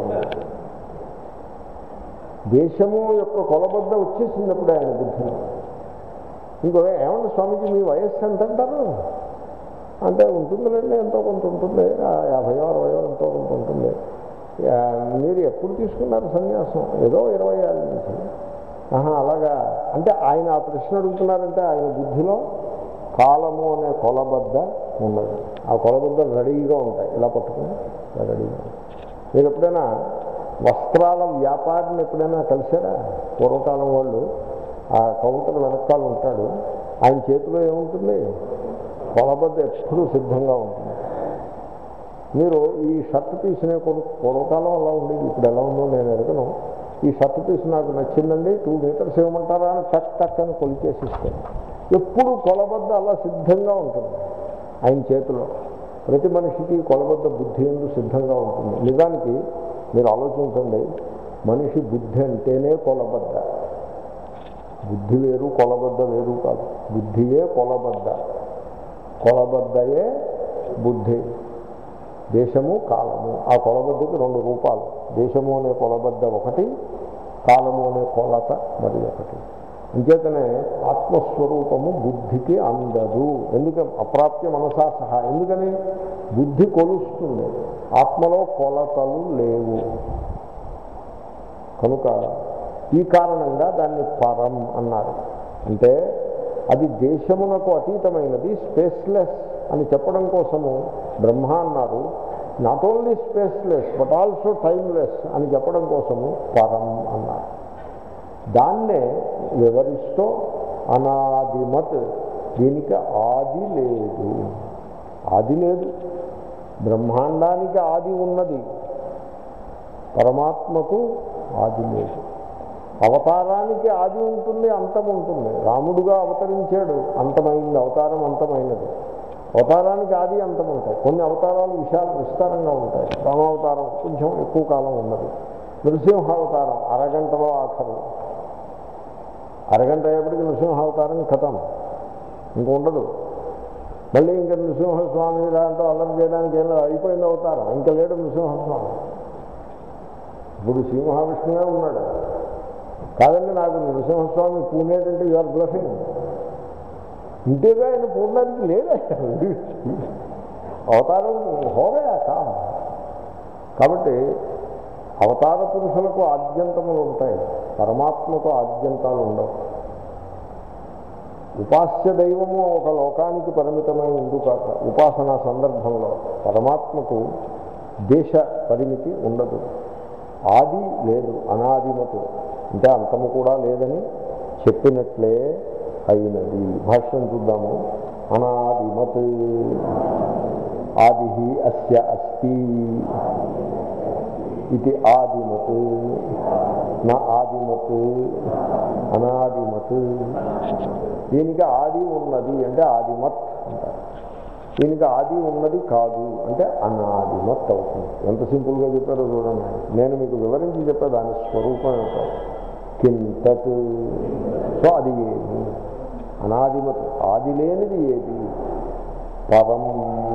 దేశము యొక్క కొలబద్ద వచ్చేసినప్పుడు ఆయన బుద్ధిలో ఇంకో ఏమన్నా స్వామీజీ మీ వయస్సు ఎంత అంటారు అంటే ఉంటుందిలేండి ఎంతో కొంత ఉంటుంది యాభైయో అరవయో ఎంతో కొంత ఉంటుంది మీరు ఎప్పుడు తీసుకున్నారు సన్యాసం ఏదో ఇరవై ఏళ్ళ నుంచి ఆహా అలాగా అంటే ఆయన ఆ ప్రశ్న అడుగుతున్నారంటే ఆయన బుద్ధిలో కాలము అనే కొలబద్ద ఉన్నది ఆ కొలబద్ద రెడీగా ఉంటాయి ఇలా పట్టుకుని ఇలా రెడీగా మీరు ఎప్పుడైనా వస్త్రాల వ్యాపారిని ఎప్పుడైనా కలిసారా పూర్వకాలం వాళ్ళు ఆ కౌంటర్ వెనకాల ఉంటాడు ఆయన చేతిలో ఏముంటుంది కొలబద్ద ఎప్పుడూ సిద్ధంగా ఉంటుంది మీరు ఈ షర్ట్ పీస్నే కొను పూర్వకాలం అలా ఉండేది ఇప్పుడు ఎలా ఉందో నేను ఎరగను ఈ షర్ట్ పీస్ నాకు నచ్చిందండి టూ మీటర్స్ ఇవ్వమంటారా అని టక్ టక్ అని కొలిచేసి ఇస్తాను ఎప్పుడు కొలబద్ద అలా సిద్ధంగా ఉంటుంది ఆయన చేతిలో ప్రతి మనిషికి కొలబద్ద బుద్ధి ఎందు సిద్ధంగా ఉంటుంది నిజానికి మీరు ఆలోచించండి మనిషి బుద్ధి అంటేనే కొలబద్ద బుద్ధి వేరు కొలబద్ద వేరు కాదు బుద్ధియే కొలబద్ద కొలబద్దయే బుద్ధి దేశము కాలము ఆ కొలబద్దకి రెండు రూపాలు దేశము అనే కొలబద్ద ఒకటి కాలము అనే కొలత మరి ఒకటి అంచేతనే ఆత్మస్వరూపము బుద్ధికి అందదు ఎందుకని అప్రాప్య మనసా సహా ఎందుకని బుద్ధి కొలుస్తుంది ఆత్మలో కొలతలు లేవు కనుక ఈ కారణంగా దాన్ని పరం అన్నారు అంటే అది దేశమునకు అతీతమైనది స్పేస్లెస్ అని చెప్పడం కోసము బ్రహ్మ అన్నారు not only spaceless but also timeless అని చెప్పడం కోసము పరం అన్నారు దాన్నే వివరిస్తూ అనాదిమత్ దీనికి ఆది లేదు ఆది లేదు బ్రహ్మాండానికి ఆది ఉన్నది పరమాత్మకు ఆది లేదు అవతారానికి ఆది ఉంటుంది అంతం ఉంటుంది రాముడుగా అవతరించాడు అంతమైంది అవతారం అంతమైనది అవతారానికి ఆది అంతం ఉంటాయి కొన్ని అవతారాలు విశాల విస్తారంగా ఉంటాయి రామావతారం కొంచెం ఎక్కువ కాలం ఉన్నది నృసింహావతారం అరగంటలో ఆఖరు అరగంట అయ్యేప్పటికి నృసింహావతారం కథం ఇంక ఉండదు మళ్ళీ ఇంకా నృసింహస్వామి దాంట్లో అల్లం చేయడానికి ఏం లేదు అయిపోయింది అవతారం ఇంకా లేడు నృసింహస్వామి ఇప్పుడు శ్రీ మహావిష్ణువే ఉన్నాడు కాదండి నాకు నృసింహస్వామి పూనేటంటే యువర్ బ్లఫింగ్ ఇంటిగా ఆయన పూర్ణానికి లేదా అవతారం హోగా కా కాబట్టి అవతార పురుషులకు ఆద్యంతములు ఉంటాయి పరమాత్మకు ఆద్యంతాలు ఉండవు ఉపాస్య దైవము ఒక లోకానికి పరిమితమై ఉండుకాక ఉపాసనా సందర్భంలో పరమాత్మకు దేశ పరిమితి ఉండదు ఆది లేదు అనాదిమతు అంటే అంతము కూడా లేదని చెప్పినట్లే అయినది భాష్యం చూద్దాము అనాదిమత్ ఆది అస్య అస్తి ఇది ఆదిమత్ నా ఆదిమత్ అనాదిమత్ దీనికి ఆది ఉన్నది అంటే ఆదిమత్ అంటారు దీనికి ఆది ఉన్నది కాదు అంటే అనాదిమత్ అవుతుంది ఎంత సింపుల్గా చెప్పారో చూడండి నేను మీకు వివరించి చెప్పే దాని స్వరూపం ఏంటో కింతత్ సో అది ఏది అనాదిమత్ ఆది లేనిది ఏది పరం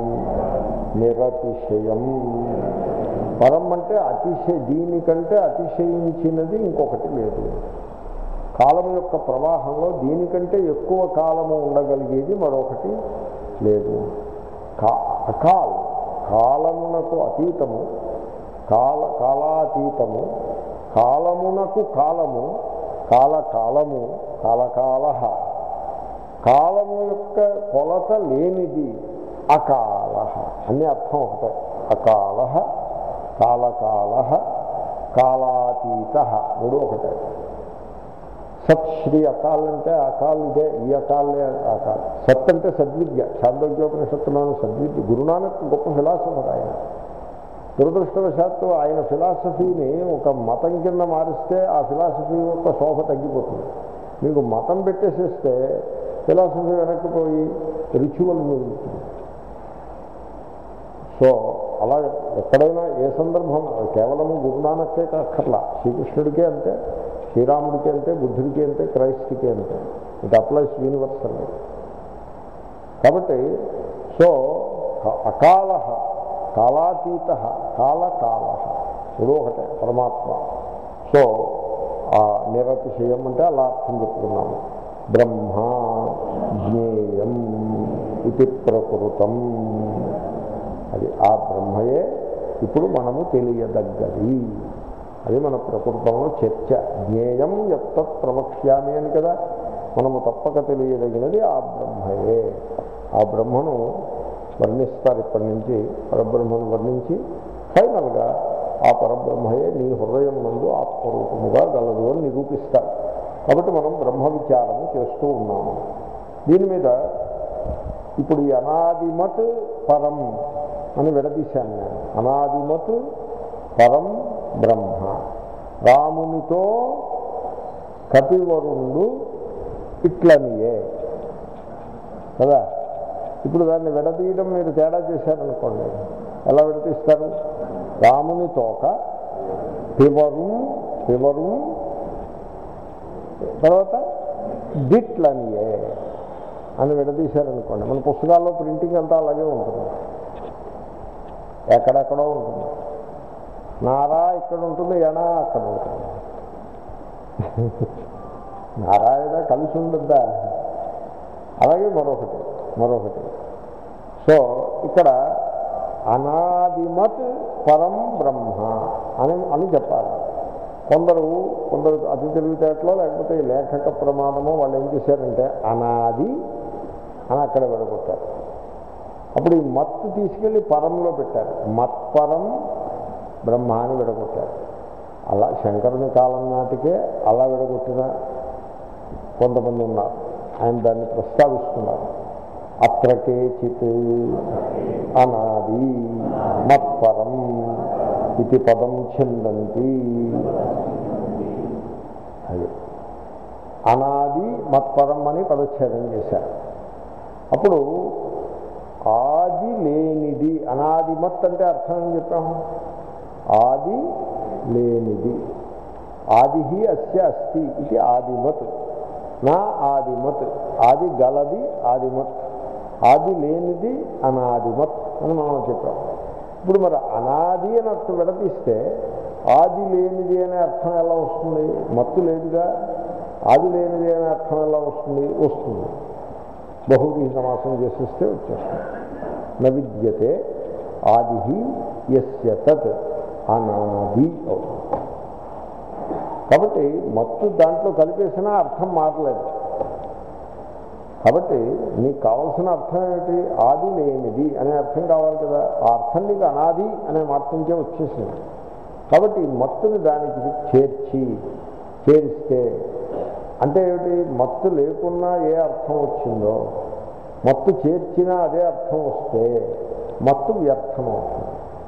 నిరతిశయం పరం అంటే అతిశయ దీనికంటే అతిశయించినది ఇంకొకటి లేదు కాలం యొక్క ప్రవాహంలో దీనికంటే ఎక్కువ కాలము ఉండగలిగేది మరొకటి లేదు కా అకాల్ కాలమునకు అతీతము కాల కాలాతీతము కాలమునకు కాలము కాలకాలము కాలకాల కాలము యొక్క కొలత లేనిది అకాల అన్ని అర్థం ఒకటే అకాల కాలకాల కాలాతీత మూడు ఒకటే సత్ శ్రీ అకాల్ అంటే అకాల్ ఇదే ఈ అకాలే అకాల్ సత్ అంటే సద్విద్య చాంద్రోగ్యోపనిషత్తులోని సద్విద్య గురునానక్ గొప్ప ఫిలాసఫర్ ఆయన దురదృష్టవశాత్తు ఆయన ఫిలాసఫీని ఒక మతం కింద మారిస్తే ఆ ఫిలాసఫీ యొక్క శోభ తగ్గిపోతుంది మీకు మతం పెట్టేసేస్తే ఫిలాసఫీ వెనక్కిపోయి రిచువల్ మిగులుతుంది సో అలా ఎక్కడైనా ఏ సందర్భం కేవలము గురునానక్కే అక్కర్లా శ్రీకృష్ణుడికే అంతే శ్రీరాముడికి అంతే బుద్ధుడికి అంతే క్రైస్తుకి అంతే ఇట్ అప్లైస్ యూనివర్సల్ కాబట్టి సో అకాల కాలాతీత కాలకాల ఇప్పుడు ఒకటే పరమాత్మ సో ఆ నిరతిశయం అంటే అలా అర్థం చెప్పుకున్నాము బ్రహ్మ జ్ఞేయం ఇది ప్రకృతం అది ఆ బ్రహ్మయే ఇప్పుడు మనము తెలియదగ్గది అది మన ప్రకృతంలో చర్చ జ్ఞేయం ఎత్త ప్రవక్ష్యామి అని కదా మనము తప్పక తెలియదగినది ఆ బ్రహ్మయే ఆ బ్రహ్మను వర్ణిస్తారు ఇప్పటి నుంచి పరబ్రహ్మను వర్ణించి ఫైనల్గా ఆ పరబ్రహ్మయే నీ హృదయం నందు ఆత్మరూపముగా గలదు అని నిరూపిస్తారు కాబట్టి మనం బ్రహ్మ విచారము చేస్తూ ఉన్నాము దీని మీద ఇప్పుడు ఈ అనాదిమత్ పరం అని విడదీశాను నేను అనాదిమత్ పరం బ్రహ్మ రామునితో కపివరుణుడు ఇట్లనియే కదా ఇప్పుడు దాన్ని విడదీయడం మీరు తేడా చేశారనుకోండి ఎలా విడతీస్తారు రాముని తోక పివరు ఎవరు తర్వాత దిట్లనియే అని విడదీశారనుకోండి మన పుస్తకాల్లో ప్రింటింగ్ అంతా అలాగే ఉంటుంది ఎక్కడెక్కడో ఉంటుంది నారా ఇక్కడ ఉంటుంది ఎనా అక్కడ ఉంటుంది నారాయణ కలిసి ఉండద్దా అలాగే మరొకటి మరొకటి సో ఇక్కడ అనాదిమత్ పరం బ్రహ్మ అని అని చెప్పాలి కొందరు కొందరు అతి తెలివితేటలో లేకపోతే ఈ లేఖక ప్రమాదమో వాళ్ళు ఏం చేశారంటే అనాది అని అక్కడ విడగొట్టారు అప్పుడు ఈ మత్తు తీసుకెళ్ళి పరంలో పెట్టారు మత్పరం బ్రహ్మ అని విడగొట్టారు అలా శంకరుని కాలం నాటికే అలా విడగొట్టిన కొంతమంది ఉన్నారు ఆయన దాన్ని ప్రస్తావిస్తున్నారు అత్ర కేచిత్ అనాది మత్పరం ఇది పదం చిందంతి అది అనాది మత్పరం అని పదచ్ఛేదం చేశారు అప్పుడు ఆది లేనిది అనాది మత్ అంటే అర్థం ఏం చెప్పాము ఆది లేనిది ఆది అస్య అస్తి ఇది ఆదిమత్ నా ఆదిమత్ ఆది గలది ఆదిమత్ ఆది లేనిది అనాదిమత్ అని మనం చెప్పాం ఇప్పుడు మరి అనాది అని అర్థం విడదీస్తే ఆది లేనిది అనే అర్థం ఎలా వస్తుంది మత్తు లేదుగా ఆది లేనిది అనే అర్థం ఎలా వస్తుంది వస్తుంది బహువీ సమాసం చేసిస్తే వచ్చేస్తుంది నవిద్యతే ఆది ఎస్య తత్ అనాది అవుతుంది కాబట్టి మత్తు దాంట్లో కలిపేసినా అర్థం మారలేదు కాబట్టి నీకు కావాల్సిన అర్థం ఏమిటి ఆది లేనిది అనే అర్థం కావాలి కదా ఆ అర్థం నీకు అనాది అనే మాట నుంచే వచ్చేసింది కాబట్టి ఈ మత్తుని దానికి చేర్చి చేరిస్తే అంటే ఏమిటి మత్తు లేకున్నా ఏ అర్థం వచ్చిందో మత్తు చేర్చినా అదే అర్థం వస్తే మత్తు వ్యర్థం అవుతుంది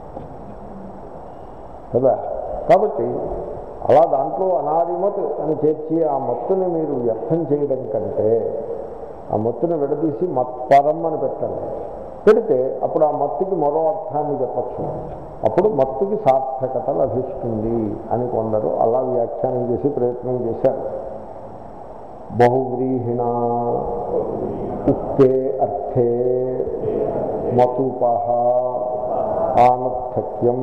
కదా కాబట్టి అలా దాంట్లో అనాదిమత్ అని చేర్చి ఆ మత్తుని మీరు వ్యర్థం చేయడం కంటే ఆ మత్తుని విడదీసి మత్పరం అని పెట్టండి పెడితే అప్పుడు ఆ మత్తుకి మరో అర్థాన్ని చెప్పచ్చు అప్పుడు మత్తుకి సార్థకత లభిస్తుంది అని కొందరు అలా వ్యాఖ్యానం చేసి ప్రయత్నం చేశారు బహువ్రీహిణ ఉక్తే అర్థే మతుపహ ఆనర్థక్యం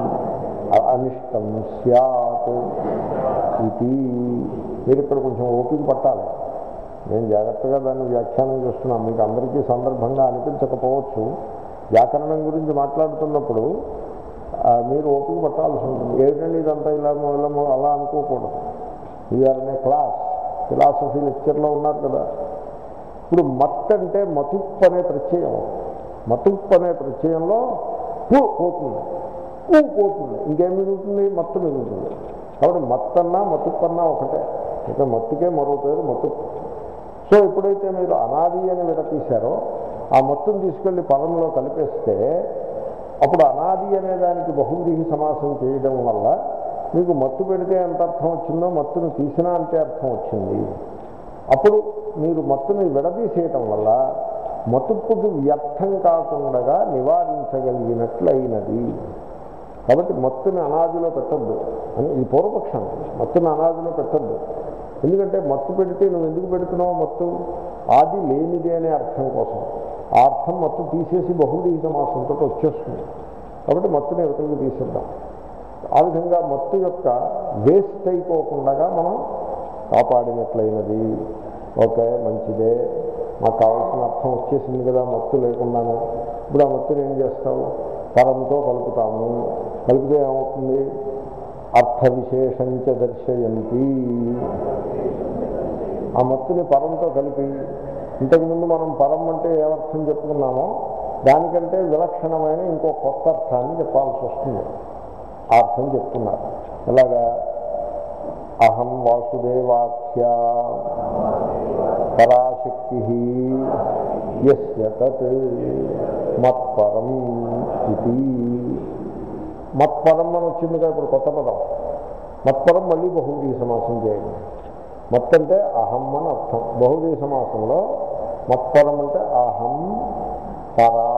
అనిష్టం సత్ ఇది మీరు ఇక్కడ కొంచెం ఓపిక పట్టాలి నేను జాగ్రత్తగా దాన్ని వ్యాఖ్యానం చేస్తున్నాను మీకు అందరికీ సందర్భంగా అనిపించకపోవచ్చు వ్యాకరణం గురించి మాట్లాడుతున్నప్పుడు ఆ, మీరు ఓపిక పట్టాల్సి ఉంటుంది ఏమిటండి ఇదంతా ఇలా ఇలా అలా అనుకోకూడదు వీఆర్ అనే క్లాస్ ఫిలాసఫీ లెక్చర్లో ఉన్నారు కదా ఇప్పుడు మత్ అంటే మతుప్ అనే ప్రత్యయం మతుప్ అనే ప్రత్యయంలో పు పోతుంది ఊ పోతుంది ఇంకేం మిగులుతుంది మత్తు మిగులుతుంది కాబట్టి మత్తన్నా మతుప్పన్నా ఒకటే ఇక మత్తుకే మరో పేరు మతుప్పు సో ఎప్పుడైతే మీరు అనాది అని విడతీశారో ఆ మత్తును తీసుకెళ్లి పదంలో కలిపేస్తే అప్పుడు అనాది అనే దానికి బహువ్రీహి సమాసం చేయడం వల్ల మీకు మత్తు పెడితే ఎంత అర్థం వచ్చిందో మత్తును తీసినా అంతే అర్థం వచ్చింది అప్పుడు మీరు మత్తుని విడదీసేయటం వల్ల మతుప్పుకి వ్యర్థం కాకుండా నివారించగలిగినట్లయినది కాబట్టి మత్తుని అనాదిలో పెట్టద్దు అని ఇది పూర్వపక్షం మత్తుని అనాదిలో పెట్టద్దు ఎందుకంటే మత్తు పెడితే నువ్వు ఎందుకు పెడుతున్నావు మత్తు ఆది లేనిది అనే అర్థం కోసం ఆ అర్థం మత్తు తీసేసి బహుళీ సమాసంతో వచ్చేస్తుంది కాబట్టి మత్తుని ఎవరికి తీసేద్దాం ఆ విధంగా మత్తు యొక్క వేస్ట్ అయిపోకుండా మనం కాపాడినట్లయినది ఓకే మంచిదే మాకు కావాల్సిన అర్థం వచ్చేసింది కదా మత్తు లేకుండానే ఇప్పుడు ఆ మత్తుని ఏం చేస్తావు పరంతో కలుపుతాము కలిపితే ఏమవుతుంది అర్థ విశేషంచ దర్శయంతి ఆ మత్తుని పరంతో కలిపి ఇంతకుముందు మనం పరం అంటే ఏమర్థం చెప్పుకున్నామో దానికంటే విలక్షణమైన ఇంకో కొత్త అర్థాన్ని చెప్పాల్సి వస్తుంది ఆ అర్థం చెప్తున్నారు ఎలాగా అహం వాసుదేవాఖ్య పరాశక్తి ఎస్య తత్ మత్పరం ఇది మత్పరం అని వచ్చిందిగా ఇప్పుడు కొత్త పదం మత్పరం మళ్ళీ బహువ్రీ సమాసం చేయండి మత్ అంటే అహం అని అర్థం బహువ్రీ సమాసంలో మత్పరం అంటే అహం పరా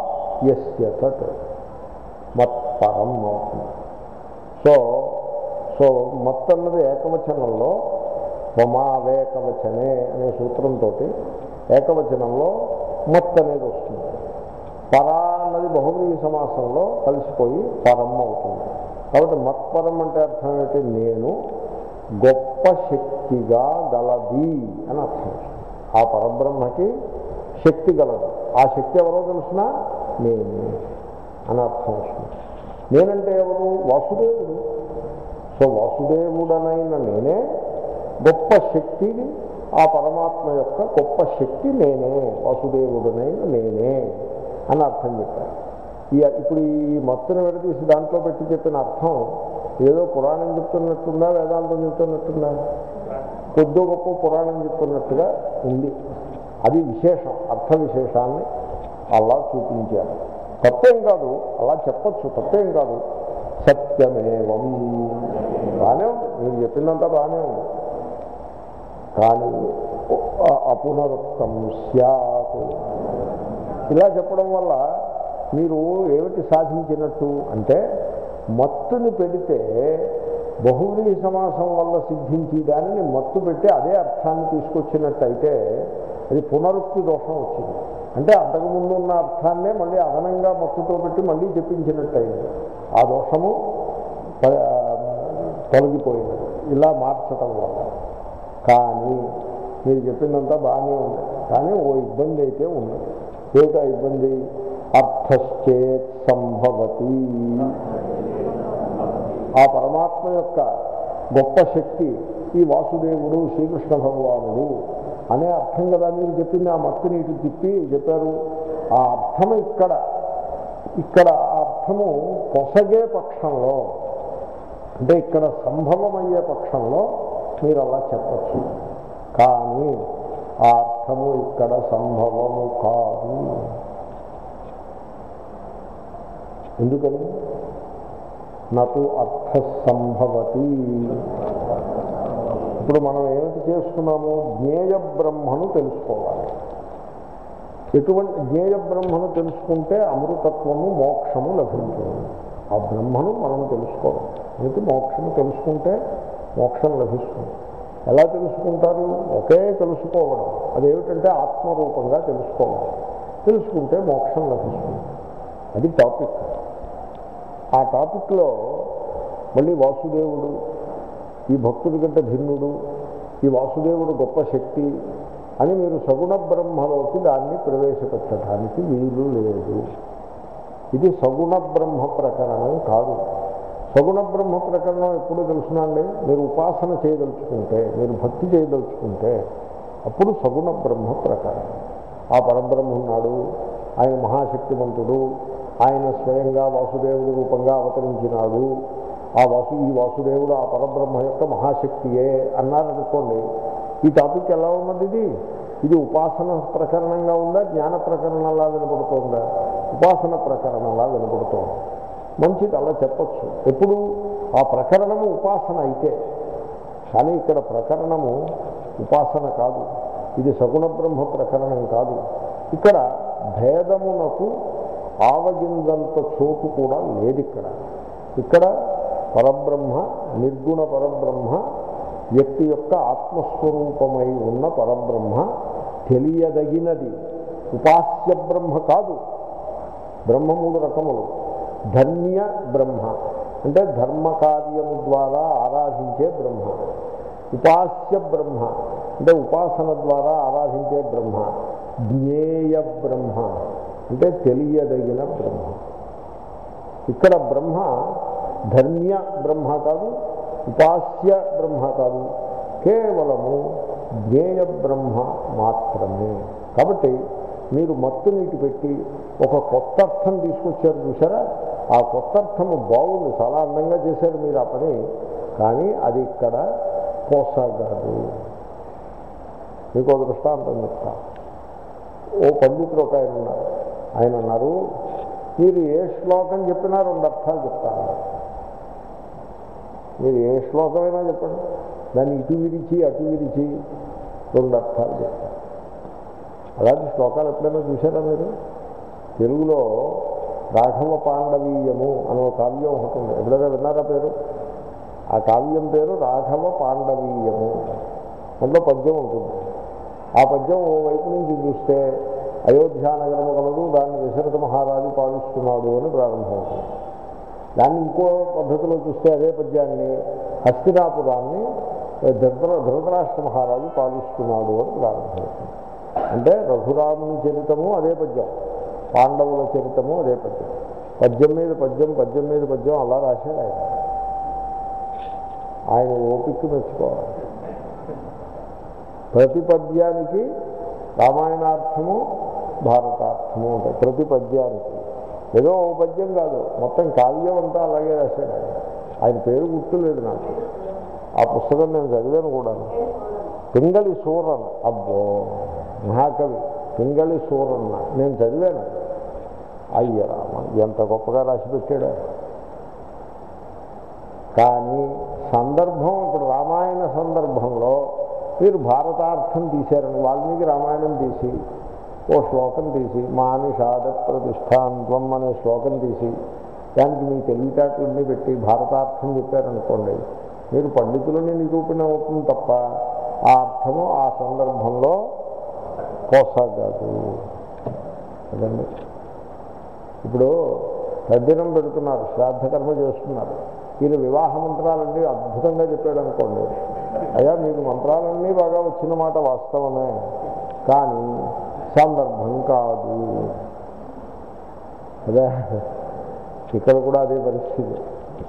యస్య తత్ మత్పరం అవుతుంది సో సో మత్ అన్నది ఏకవచనంలో మమావేకవచనే అనే సూత్రంతో ఏకవచనంలో మత్ అనేది వస్తుంది పరా అన్నది బహువ్రీహి సమాసంలో కలిసిపోయి పరం అవుతుంది కాబట్టి మత్పరం అంటే అర్థం ఏంటి నేను గొప్ప శక్తిగా గలది అని అర్థం ఆ పరబ్రహ్మకి శక్తి గలదు ఆ శక్తి ఎవరో తెలిసిన నేనే అని అర్థం వస్తుంది నేనంటే ఎవరు వాసుదేవుడు సో వాసుదేవుడనైన నేనే గొప్ప శక్తి ఆ పరమాత్మ యొక్క గొప్ప శక్తి నేనే వాసుదేవుడనైన నేనే అని అర్థం చెప్పారు ఈ ఇప్పుడు ఈ మొత్తం విడదీసి దాంట్లో పెట్టి చెప్పిన అర్థం ఏదో పురాణం చెప్తున్నట్టుందా వేదాంతం చెప్తున్నట్టుందా కొద్ది గొప్ప పురాణం చెప్తున్నట్టుగా ఉంది అది విశేషం అర్థ విశేషాన్ని అలా చూపించారు తప్పేం కాదు అలా చెప్పచ్చు తప్పేం కాదు సత్యమేవం బాగానే ఉంది మీరు చెప్పిందంతా బాగానే ఉంది కానీ అపునరుక్తం సత్ ఇలా చెప్పడం వల్ల మీరు ఏమిటి సాధించినట్టు అంటే మత్తుని పెడితే బహువ్రీహి సమాసం వల్ల సిద్ధించి దానిని మత్తు పెట్టి అదే అర్థాన్ని తీసుకొచ్చినట్టయితే అది పునరుక్తి దోషం వచ్చింది అంటే అంతకుముందు ఉన్న అర్థాన్నే మళ్ళీ అదనంగా మత్తుతో పెట్టి మళ్ళీ చెప్పించినట్టయింది ఆ దోషము ప- తొలగిపోయినది ఇలా మార్చటం వల్ల కానీ మీరు చెప్పిందంతా బాగానే ఉంది కానీ ఓ ఇబ్బంది అయితే ఉన్నది ఏమిటా ఇబ్బంది అర్థశ్చేత్ సంభవతి ఆ పరమాత్మ యొక్క గొప్ప శక్తి ఈ వాసుదేవుడు శ్రీకృష్ణ భగవానుడు అనే అర్థం కదా మీరు చెప్పింది ఆ మత్తుని ఇటు తిప్పి చెప్పారు ఆ అర్థము ఇక్కడ ఇక్కడ ఆ అర్థము పొసగే పక్షంలో అంటే ఇక్కడ సంభవమయ్యే పక్షంలో మీరు అలా చెప్పచ్చు కానీ ఆ అర్థము ఇక్కడ సంభవము కాదు ఎందుకని నటు అర్థ సంభవతి ఇప్పుడు మనం ఏమిటి చేస్తున్నాము జ్ఞేయ బ్రహ్మను తెలుసుకోవాలి ఎటువంటి జ్ఞేయ బ్రహ్మను తెలుసుకుంటే అమృతత్వము మోక్షము లభించింది ఆ బ్రహ్మను మనం తెలుసుకోవాలి అందుకే మోక్షము తెలుసుకుంటే మోక్షం లభిస్తుంది ఎలా తెలుసుకుంటారు ఒకే తెలుసుకోవడం అదేమిటంటే ఆత్మరూపంగా తెలుసుకోవాలి తెలుసుకుంటే మోక్షం లభిస్తుంది అది టాపిక్ ఆ టాపిక్లో మళ్ళీ వాసుదేవుడు ఈ భక్తుడి కంటే భిన్నుడు ఈ వాసుదేవుడు గొప్ప శక్తి అని మీరు సగుణ బ్రహ్మలోకి దాన్ని ప్రవేశపెట్టడానికి వీలు లేదు ఇది సగుణ బ్రహ్మ ప్రకరణం కాదు సగుణ బ్రహ్మ ప్రకరణం ఎప్పుడు తెలుసునండి మీరు ఉపాసన చేయదలుచుకుంటే మీరు భక్తి చేయదలుచుకుంటే అప్పుడు సగుణ బ్రహ్మ ప్రకరణం ఆ పరబ్రహ్మ ఉన్నాడు ఆయన మహాశక్తివంతుడు ఆయన స్వయంగా వాసుదేవుడి రూపంగా అవతరించినాడు ఆ వాసు ఈ వాసుదేవుడు ఆ పరబ్రహ్మ యొక్క మహాశక్తియే అన్నారనుకోండి ఈ టాపిక్ ఎలా ఉన్నది ఇది ఇది ఉపాసన ప్రకరణంగా ఉందా జ్ఞాన ప్రకరణంలా వినపడుతోందా ఉపాసన ప్రకరణంలా వినపడుతోంది మంచిది అలా చెప్పచ్చు ఎప్పుడు ఆ ప్రకరణము ఉపాసన అయితే కానీ ఇక్కడ ప్రకరణము ఉపాసన కాదు ఇది సగుణ బ్రహ్మ ప్రకరణం కాదు ఇక్కడ భేదమునకు ఆవగిందంత చోటు కూడా లేదు ఇక్కడ ఇక్కడ పరబ్రహ్మ నిర్గుణ పరబ్రహ్మ వ్యక్తి యొక్క ఆత్మస్వరూపమై ఉన్న పరబ్రహ్మ తెలియదగినది ఉపాస్య బ్రహ్మ కాదు బ్రహ్మ మూడు రకములు ధన్య బ్రహ్మ అంటే ధర్మ కార్యము ద్వారా ఆరాధించే బ్రహ్మ ఉపాస్య బ్రహ్మ అంటే ఉపాసన ద్వారా ఆరాధించే బ్రహ్మ జ్ఞేయ బ్రహ్మ అంటే తెలియదగిన బ్రహ్మ ఇక్కడ బ్రహ్మ ధన్య బ్రహ్మ కాదు ఉపాస్య బ్రహ్మ కాదు కేవలము జ్ఞేయ బ్రహ్మ మాత్రమే కాబట్టి మీరు మత్తు నీటి పెట్టి ఒక కొత్త అర్థం తీసుకొచ్చారు చూసారా ఆ కొత్త అర్థము బాగుంది చాలా అందంగా చేశారు మీరు ఆ పని కానీ అది ఇక్కడ పోసాగదు మీకు ఒక దృష్టాంతం చెప్తా ఓ పండితుడు ఒక ఆయన ఉన్నారు ఆయన అన్నారు మీరు ఏ శ్లోకం చెప్పినా రెండు అర్థాలు చెప్తారు మీరు ఏ శ్లోకమైనా చెప్పండి దాన్ని ఇటు విరిచి అటు విరిచి రెండు అర్థాలు చెప్తారు అలాంటి శ్లోకాలు ఎప్పుడైనా చూసారా మీరు తెలుగులో రాఘవ పాండవీయము అనే ఒక కావ్యం ఒకటి ఉంది ఎప్పుడైనా విన్నారా పేరు ఆ కావ్యం పేరు రాఘవ పాండవీయము అందులో పద్యం ఉంటుంది ఆ పద్యం ఓ వైపు నుంచి చూస్తే అయోధ్యానగరము కలదు దాన్ని దశరథ మహారాజు పాలిస్తున్నాడు అని ప్రారంభమవుతుంది దాన్ని ఇంకో పద్ధతిలో చూస్తే అదే పద్యాన్ని హస్తినాపురాన్ని ధృత ధృతరాష్ట్ర మహారాజు పాలిస్తున్నాడు అని ప్రారంభమవుతుంది అంటే రఘురాముని చరితము అదే పద్యం పాండవుల చరితము అదే పద్యం పద్యం మీద పద్యం పద్యం మీద పద్యం అలా రాశాడు ఆయన ఆయన ఓపిక మెచ్చుకోవాలి ప్రతి పద్యానికి రామాయణార్థము భారతార్థము ఉంటాయి ప్రతి పద్యానికి ఏదో ఓ పద్యం కాదు మొత్తం కావ్యం అంతా అలాగే రాశాడు ఆయన ఆయన పేరు గుర్తులేదు నాకు ఆ పుస్తకం నేను చదివాను కూడాను పింగళి సూరన్ అబ్బో మహాకవి పింగళి సూరన్న నేను చదివాను అయ్య రామ ఎంత గొప్పగా రాసి పెట్టాడు కానీ సందర్భం ఇప్పుడు రామాయణ సందర్భంలో మీరు భారతార్థం తీశారని వాల్మీకి రామాయణం తీసి ఓ శ్లోకం తీసి మానిషాద ప్రతిష్టాంత్వం అనే శ్లోకం తీసి దానికి మీ తెలివితేటలన్నీ పెట్టి భారతార్థం చెప్పారనుకోండి మీరు పండితులని నిరూపణ అవుతుంది తప్ప ఆ అర్థము ఆ సందర్భంలో పోసాగదు అదండి ఇప్పుడు తద్దినం పెడుతున్నారు శ్రాద్ధకర్మ చేస్తున్నారు ఈయన వివాహ మంత్రాలన్నీ అద్భుతంగా చెప్పాడు అనుకోండి అయ్యా మీకు మంత్రాలన్నీ బాగా వచ్చిన మాట వాస్తవమే కానీ సందర్భం కాదు అదే ఇక్కడ కూడా అదే పరిస్థితి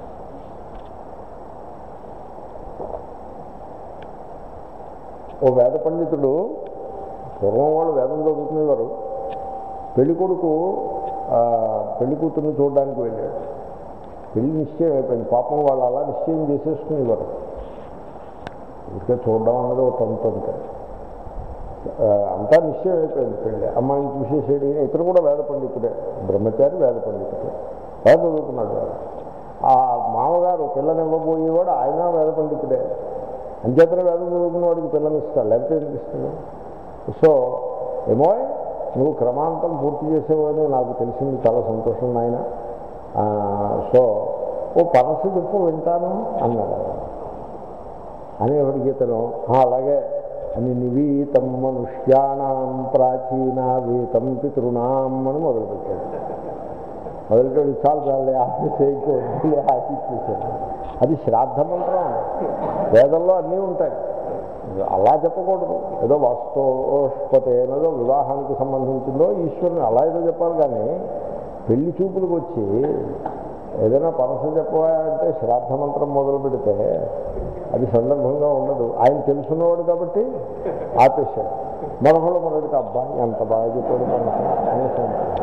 ఓ వేద పండితుడు పూర్వం వాళ్ళు వేదం చదువుకునేవారు పెళ్లి కొడుకు ఆ, పెళ్లి కూతుర్ని చూడడానికి వెళ్ళాడు పెళ్లి నిశ్చయం అయిపోయింది పాపం వాళ్ళు అలా నిశ్చయం చేసేసుకునేవారు ఇంకా చూడడం అన్నది ఒక తంతంతే ఆ, అంతా నిశ్చయం అయిపోయింది పెళ్ళి అమ్మాయిని చూసేసేది ఈయన. ఇతను కూడా వేద పండితుడే బ్రహ్మచారి వేద పండితుడే వేద చదువుకున్నాడు వాడు. ఆ మామగారు పిల్లనివ్వబోయేవాడు ఆయన వేద పండితుడే అంచేతనే వేదం చదువుకున్న వాడికి పిల్లని ఇస్తాడు లేకపోతే ఎందుకు ఇస్తాడు సో ఏమో నువ్వు క్రమాంతం పూర్తి చేసేవని నాకు తెలిసింది చాలా సంతోషం నాయన ఆ, సో ఓ పనసు చెప్పు వింటాను అన్నాడు అనేవాడి గీతను "ఆ, అలాగే అని నివీతం మనుష్యాణం ప్రాచీన వీతం పితృణాం అని మొదలుపెట్టాడు మొదలుపెట్టి చాలు చాలే ఆఫీస్ అయిపోయి ఆఫీస్ అది శ్రాద్ధ మంత్రం వేదంలో అన్నీ ఉంటాయి అలా చెప్పకూడదు ఏదో వాస్తోష్పతే ఏదో వివాహానికి సంబంధించిందో ఈశ్వరుని అలా ఏదో చెప్పాలి కానీ పెళ్లి చూపులకు వచ్చి ఏదైనా పనస చెప్పాలంటే శ్రాద్ధ మంత్రం మొదలు పెడితే అది సందర్భంగా ఉండదు ఆయన తెలుసున్నవాడు కాబట్టి ఆపేశాడు మరొకళ్ళు మరొకటి అబ్బాయి ఎంత బాగా చెప్పాడు పనస అనేసి అంటారు.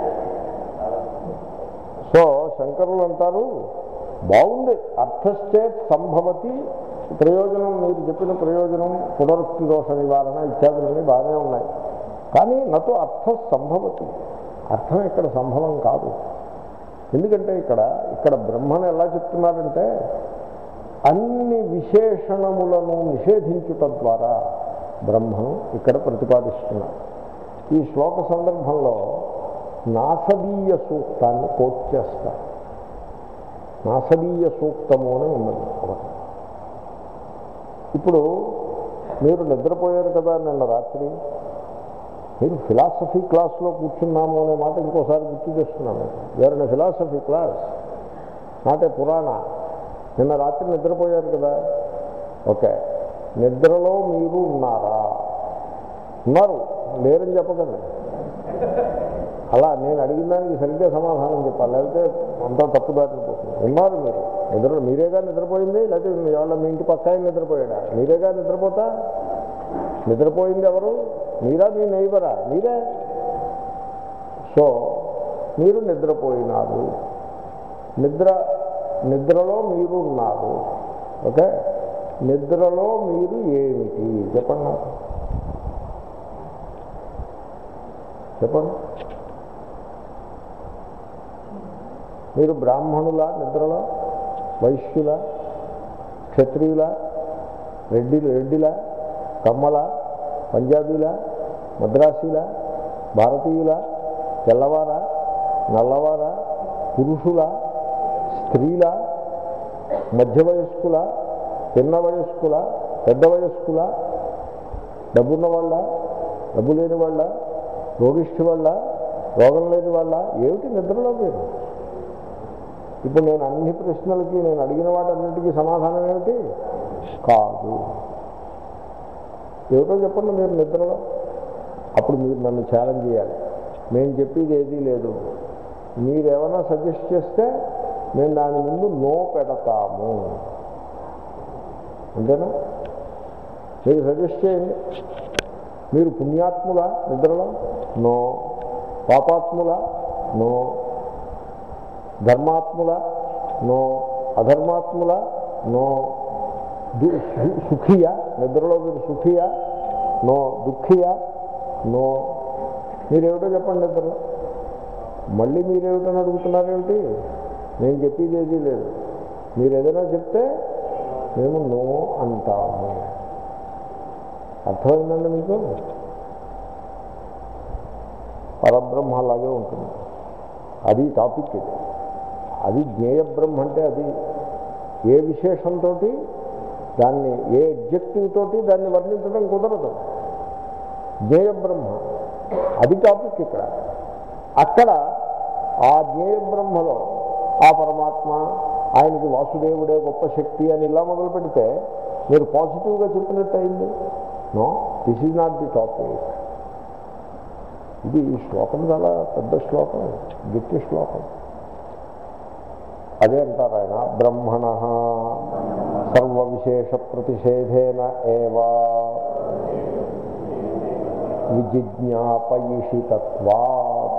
సో శంకరులు అంటారు బాగుంది అర్థశ్చేత్ సంభవతి ప్రయోజనం మీరు చెప్పిన ప్రయోజనం పునరుక్తి దోష నివారణ ఇత్యాదులన్నీ బాగానే ఉన్నాయి కానీ నటు అర్థ సంభవతి అర్థం ఇక్కడ సంభవం కాదు ఎందుకంటే ఇక్కడ ఇక్కడ బ్రహ్మను ఎలా చెప్తున్నారంటే అన్ని విశేషణములను నిషేధించుట ద్వారా బ్రహ్మను ఇక్కడ ప్రతిపాదిస్తున్నారు ఈ శ్లోక సందర్భంలో నాసదీయ సూక్తాన్ని కోట్ చేస్తారు నాసదీయ సూక్తము అని ఉన్నది ఒకటి ఇప్పుడు మీరు నిద్రపోయారు కదా నిన్న రాత్రి మీరు ఫిలాసఫీ క్లాస్లో కూర్చున్నాము అనే మాట ఇంకోసారి గుర్తు చేస్తున్నాను వేరే ఫిలాసఫీ క్లాస్ నాటే పురాణ నిన్న రాత్రి నిద్రపోయారు కదా ఓకే నిద్రలో మీరు ఉన్నారా ఉన్నారు లేరని చెప్పకండి అలా నేను అడిగిన దానికి సరిగ్గా సమాధానం చెప్పాలి లేకపోతే అంతా తప్పుదారిని పోతుంది ఉన్నారు మీరు నిద్ర మీరేగా నిద్రపోయింది లేకపోతే మీ వాళ్ళ మీ ఇంటి పక్క ఆయన నిద్రపోయాడా మీరేగా నిద్రపోతా నిద్రపోయింది ఎవరు మీరా మీ నైబరా మీరే సో మీరు నిద్రపోయినారు నిద్ర నిద్రలో మీరు ఉన్నారు ఓకే నిద్రలో మీరు ఏమిటి చెప్పండి నాకు చెప్పండి మీరు బ్రాహ్మణుల నిద్రలో వైశ్యుల క్షత్రియుల రెడ్డి రెడ్డిల కమ్మల పంజాబీల మద్రాసీల భారతీయుల తెల్లవార నల్లవార పురుషుల స్త్రీల మధ్య వయస్కుల చిన్న వయస్కుల పెద్ద వయస్కుల డబ్బున్న వాళ్ళ డబ్బు లేని వాళ్ళ రోగిష్టి వాళ్ళ రోగం లేని వాళ్ళ ఏమిటి నిద్రలో మీరు ఇప్పుడు నేను అన్ని ప్రశ్నలకి నేను అడిగిన వాటన్నిటికీ సమాధానం ఏమిటి కాదు ఏమిటో చెప్పండి మీరు నిద్రలో అప్పుడు మీరు నన్ను ఛాలెంజ్ చేయాలి మేము చెప్పేది ఏదీ లేదు మీరు ఏమైనా సజెస్ట్ చేస్తే మేము దాని ముందు నో పెడతాము అంతేనా మీరు సజెస్ట్ చేయండి మీరు పుణ్యాత్ముల నిద్రలో నో పాపాత్ముల నో ధర్మాత్ముల నో అధర్మాత్ముల నో దు- సు- సుఖియా నిద్రలో మీరు సుఖియా నో దుఃఖియా నో మీరేమిటో చెప్పండి నిద్రలో మళ్ళీ మీరేమిటని అడుగుతున్నారేమిటి నేను చెప్పేది ఏదీ లేదు మీరు ఏదైనా చెప్తే మేము నో అంటాము అర్థమైందండి మీకు పరబ్రహ్మ అలాగే ఉంటుంది అది టాపిక్ ఇది అది జ్ఞేయ బ్రహ్మ అంటే అది ఏ విశేషంతో దాన్ని ఏ ఎగ్జెక్టివ్ తోటి దాన్ని వర్ణించడం కుదరదు జ్ఞేయ బ్రహ్మ అది టాపిక్ ఇక్కడ అక్కడ ఆ జ్ఞేయ బ్రహ్మలో ఆ పరమాత్మ ఆయనకి వాసుదేవుడే గొప్ప శక్తి అని ఇలా మొదలు పెడితే మీరు పాజిటివ్గా చెప్పినట్టు అయింది no this is not the topic ఇది ఈ శ్లోకం చాలా పెద్ద శ్లోకం గట్టి శ్లోకం అదే అంటారు ఆయన బ్రహ్మణ సర్వ విశేష ప్రతిషేధేన ఏవా విజిజ్ఞాపయిషితత్వాత్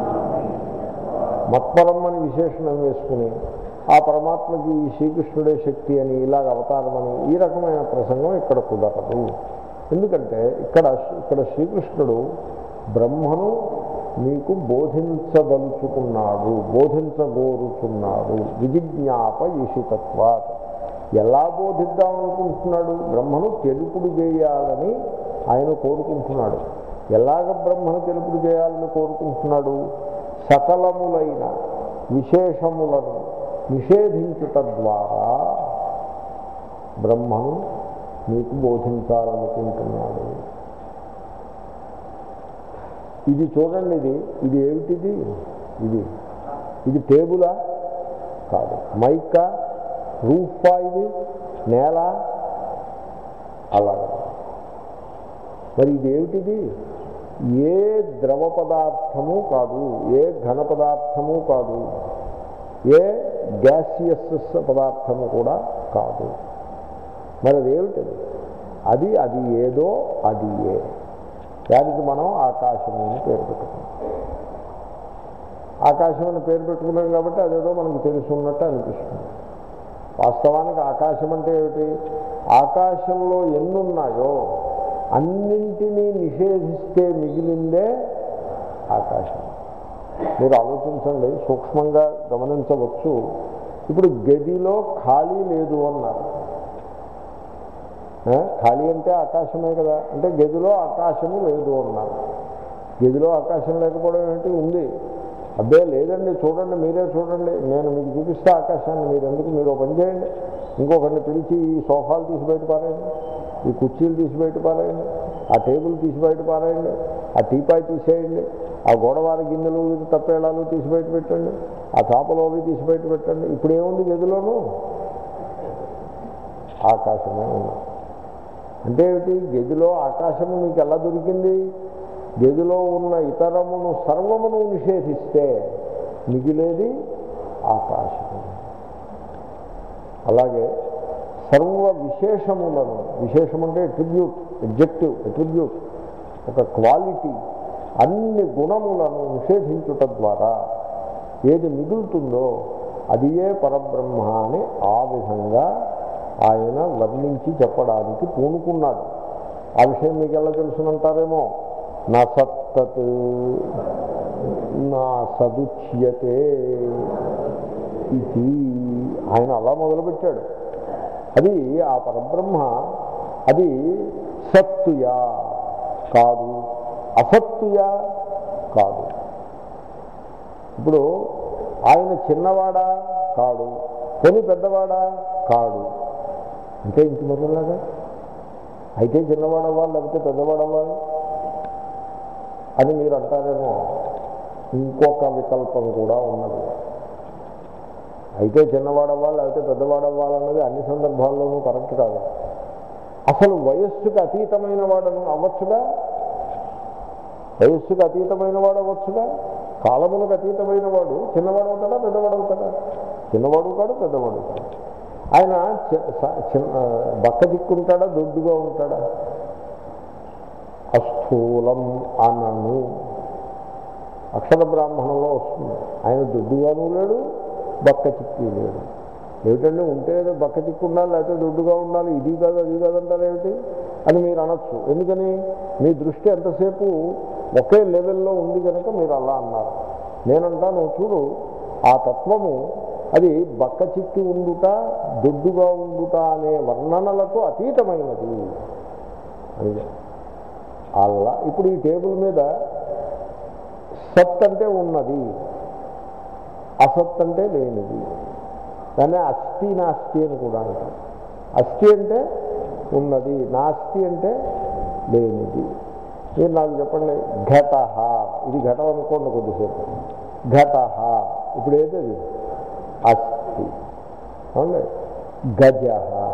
మత్పరం అని విశేషణం వేసుకుని ఆ పరమాత్మకి ఈ శ్రీకృష్ణుడే శక్తి అని ఇలాగ అవతారమని ఈ రకమైన ప్రసంగం ఇక్కడ కుదరదు ఎందుకంటే ఇక్కడ ఇక్కడ శ్రీకృష్ణుడు బ్రహ్మను మీకు బోధించదలుచుకున్నాడు బోధించగోరుచున్నాడు విజిజ్ఞాప ఈషితత్వాత్ ఎలా బోధిద్దామనుకుంటున్నాడు బ్రహ్మను తెలుపుడు చేయాలని ఆయన కోరుకుంటున్నాడు ఎలాగ బ్రహ్మను తెలుపుడు చేయాలని కోరుకుంటున్నాడు సకలములైన విశేషములను నిషేధించుట ద్వారా బ్రహ్మను మీకు బోధించాలనుకుంటున్నాడు ఇది చూడండి ఇది ఇది ఏమిటిది ఇది ఇది టేబులా కాదు మైకా రూఫా ఇది నేల అలాగా మరి ఇది ఏమిటిది ఏ ద్రవ పదార్థము కాదు ఏ ఘన పదార్థము కాదు ఏ గ్యాసియస్ పదార్థము కూడా కాదు మరి అదేమిటది అది అది ఏదో అది ఏ దానికి మనం ఆకాశం అని పేరు పెట్టుకున్నాం ఆకాశం అని పేరు పెట్టుకున్నాం కాబట్టి అదేదో మనకు తెలుసున్నట్టు అనిపిస్తుంది వాస్తవానికి ఆకాశం అంటే ఏమిటి ఆకాశంలో ఎన్నున్నాయో అన్నింటినీ నిషేధిస్తే మిగిలిందే ఆకాశం మీరు ఆలోచించండి సూక్ష్మంగా గమనించవచ్చు ఇప్పుడు గదిలో ఖాళీ లేదు అన్నారు ఆ, ఖాళీ అంటే ఆకాశమే కదా అంటే గదిలో ఆకాశము లేదు అన్నారు గదిలో ఆకాశం లేకపోవడం ఏంటి ఉంది అబ్బే లేదండి చూడండి మీరే చూడండి నేను మీకు చూపిస్తే ఆకాశాన్ని మీరు ఎందుకు మీరు ఒక పని చేయండి ఇంకొకరిని పిలిచి ఈ సోఫాలు తీసి బయట పారేయండి ఈ కుర్చీలు తీసి బయట పారేయండి ఆ టేబుల్ తీసి బయట పారేయండి ఆ టీపాయ్ తీసేయండి ఆ గోడవారి గిన్నెలు తప్పేళాలు తీసి బయట పెట్టండి ఆ చాపలు అవి తీసి బయట పెట్టండి ఇప్పుడు ఏముంది గదిలోనూ ఆకాశమే ఉంది అంటే ఏమిటి గదిలో ఆకాశము మీకు ఎలా దొరికింది గదిలో ఉన్న ఇతరమును సర్వమును నిషేధిస్తే మిగిలేది ఆకాశము అలాగే సర్వ విశేషములను విశేషం అంటే ఎట్రిబ్యూట్ ఎగ్జెక్టివ్ ఎట్రిబ్యూట్ ఒక క్వాలిటీ అన్ని గుణములను నిషేధించుట ద్వారా ఏది మిగులుతుందో అది ఏ పరబ్రహ్మ అని ఆ విధంగా ఆయన వర్ణించి చెప్పడానికి పూనుకున్నాడు ఆ విషయం మీకు ఎలా తెలుసునంటారేమో నా సత్తత్ నా సదుచ్యతే ఇది ఆయన అలా మొదలుపెట్టాడు అది ఆ పరబ్రహ్మ అది సత్తుయా కాదు అసత్తుయా కాదు ఇప్పుడు ఆయన చిన్నవాడా కాడు కొని పెద్దవాడా కాడు అంటే ఇంక మరలాగా అయితే చిన్నవాడు అవ్వాలి లేకపోతే పెద్దవాడు అవ్వాలి అని మీరు అంటారేమో ఇంకొక వికల్పం కూడా ఉన్నది అయితే చిన్నవాడు అవ్వాలి లేకపోతే పెద్దవాడు అవ్వాలన్నది అన్ని సందర్భాల్లోనూ కరెక్ట్ కాదు అసలు వయస్సుకు అతీతమైన వాడను అవ్వచ్చుగా వయస్సుకు అతీతమైన వాడు అవ్వచ్చుగా కాలములకు అతీతమైన వాడు చిన్నవాడు అవుతాడా పెద్దవాడు అవుతాడా చిన్నవాడు కాడు పెద్దవాడు కాడు ఆయన చి- స- చిన్న బక్క దిక్కుంటాడా దొడ్డుగా ఉంటాడా అస్థూలం అనను అక్షర బ్రాహ్మణంలో వస్తుంది ఆయన దొడ్డుగాను లేడు బక్క చిక్కి లేడు ఏమిటంటే ఉంటే ఏదో బక్క చిక్కు ఉండాలి లేకపోతే దొడ్డుగా ఉండాలి ఇది కాదు అది కాదు అంటారు ఏమిటి అని మీరు అనొచ్చు ఎందుకని మీ దృష్టి ఎంతసేపు ఒకే లెవెల్లో ఉంది కనుక మీరు అలా అన్నారు నేనంటాను చూడు ఆ తత్వము అది బక్క చిక్కి ఉండుట దొడ్డుగా ఉండుట అనే వర్ణనలకు అతీతమైనది అని అలా ఇప్పుడు ఈ టేబుల్ మీద సత్ అంటే ఉన్నది అసత్ అంటే లేనిది దాన్ని అస్థి నాస్తి అని కూడా అంటారు అస్థి అంటే ఉన్నది నాస్తి అంటే లేనిది మీరు నాకు చెప్పండి ఘట ఇది ఘటం అనుకోండి కొద్దిసేపు ఘట ఇప్పుడు ఏదది అస్థి అవునండి గజ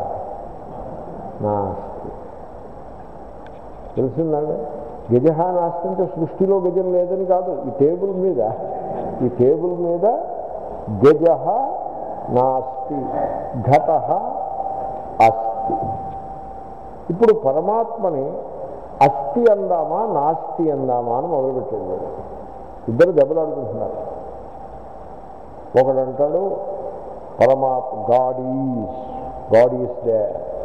నాస్తి తెలిసిందండి గజ నాస్తి అంటే సృష్టిలో గజం లేదని కాదు ఈ టేబుల్ మీద ఈ టేబుల్ మీద గజ నాస్తి ఘట అస్తి ఇప్పుడు పరమాత్మని అస్థి అందామా నాస్తి అందామా అని మొదలుపెట్టాడు వీడు. ఇద్దరు దెబ్బలాడుకుంటున్నారు ఒకడంటాడు పరమాత్మ God is God is there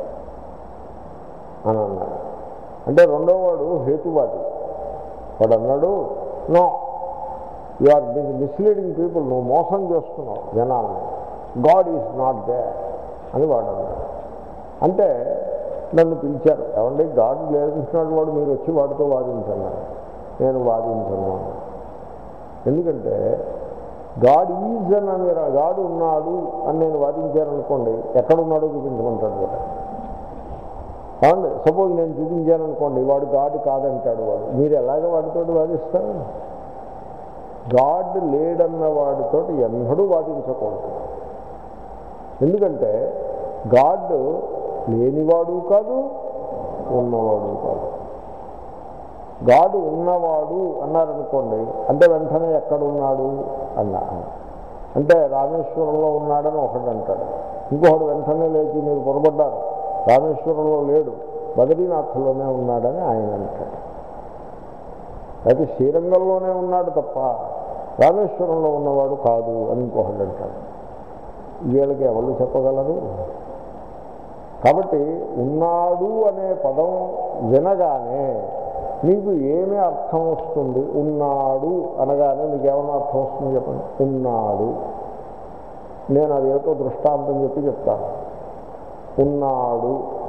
అని అన్నాడు అంటే రెండో వాడు హేతువాది వాడు అన్నాడు no you are misleading people నువ్వు మోసం చేస్తున్నావు జనాల్ని గాడ్ ఈజ్ నాట్ దే అని వాడు అన్నాడు అంటే నన్ను పిలిచారు ఏమంటే గాడ్ లేదంటున్నాడు వాడు మీరు వచ్చి వాడితో వాదించండి నేను వాదించను అన్నాను. ఎందుకంటే గాడ్ ఈజ్ అని మీరు గాడ్ ఉన్నాడు అని నేను వాదించాననుకోండి ఎక్కడున్నాడో చూపించమంటాడు వాడు కావండి సపోజ్ నేను చూపించాను అనుకోండి వాడు గాడ్ కాదంటాడు వాడు మీరు ఎలాగ వాడితో వాదిస్తారు గాడ్ లేడన్న వాడితో ఎన్నడూ వాదించకూడదు ఎందుకంటే గాడ్ లేనివాడు కాదు ఉన్నవాడు కాదు గాడు ఉన్నవాడు అన్నారనుకోండి అంటే వెంటనే ఎక్కడున్నాడు అన్నా అంటే రామేశ్వరంలో ఉన్నాడని ఒకటి అంటాడు ఇంకొకడు వెంటనే లేచి మీరు పొరపడ్డారు రామేశ్వరంలో లేడు బద్రీనాథ్లోనే ఉన్నాడని ఆయన అంటాడు అయితే శ్రీరంగంలోనే ఉన్నాడు తప్ప రామేశ్వరంలో ఉన్నవాడు కాదు అని ఇంకొకటి అంటాడు వీళ్ళకి ఎవరు చెప్పగలరు కాబట్టి ఉన్నాడు అనే పదం వినగానే మీకు ఏమి అర్థం వస్తుంది ఉన్నాడు అనగానే మీకు ఏమైనా అర్థం వస్తుంది చెప్పండి ఉన్నాడు నేను అదేదో దృష్టాంతం చెప్పి చెప్తాను ఉన్నాడు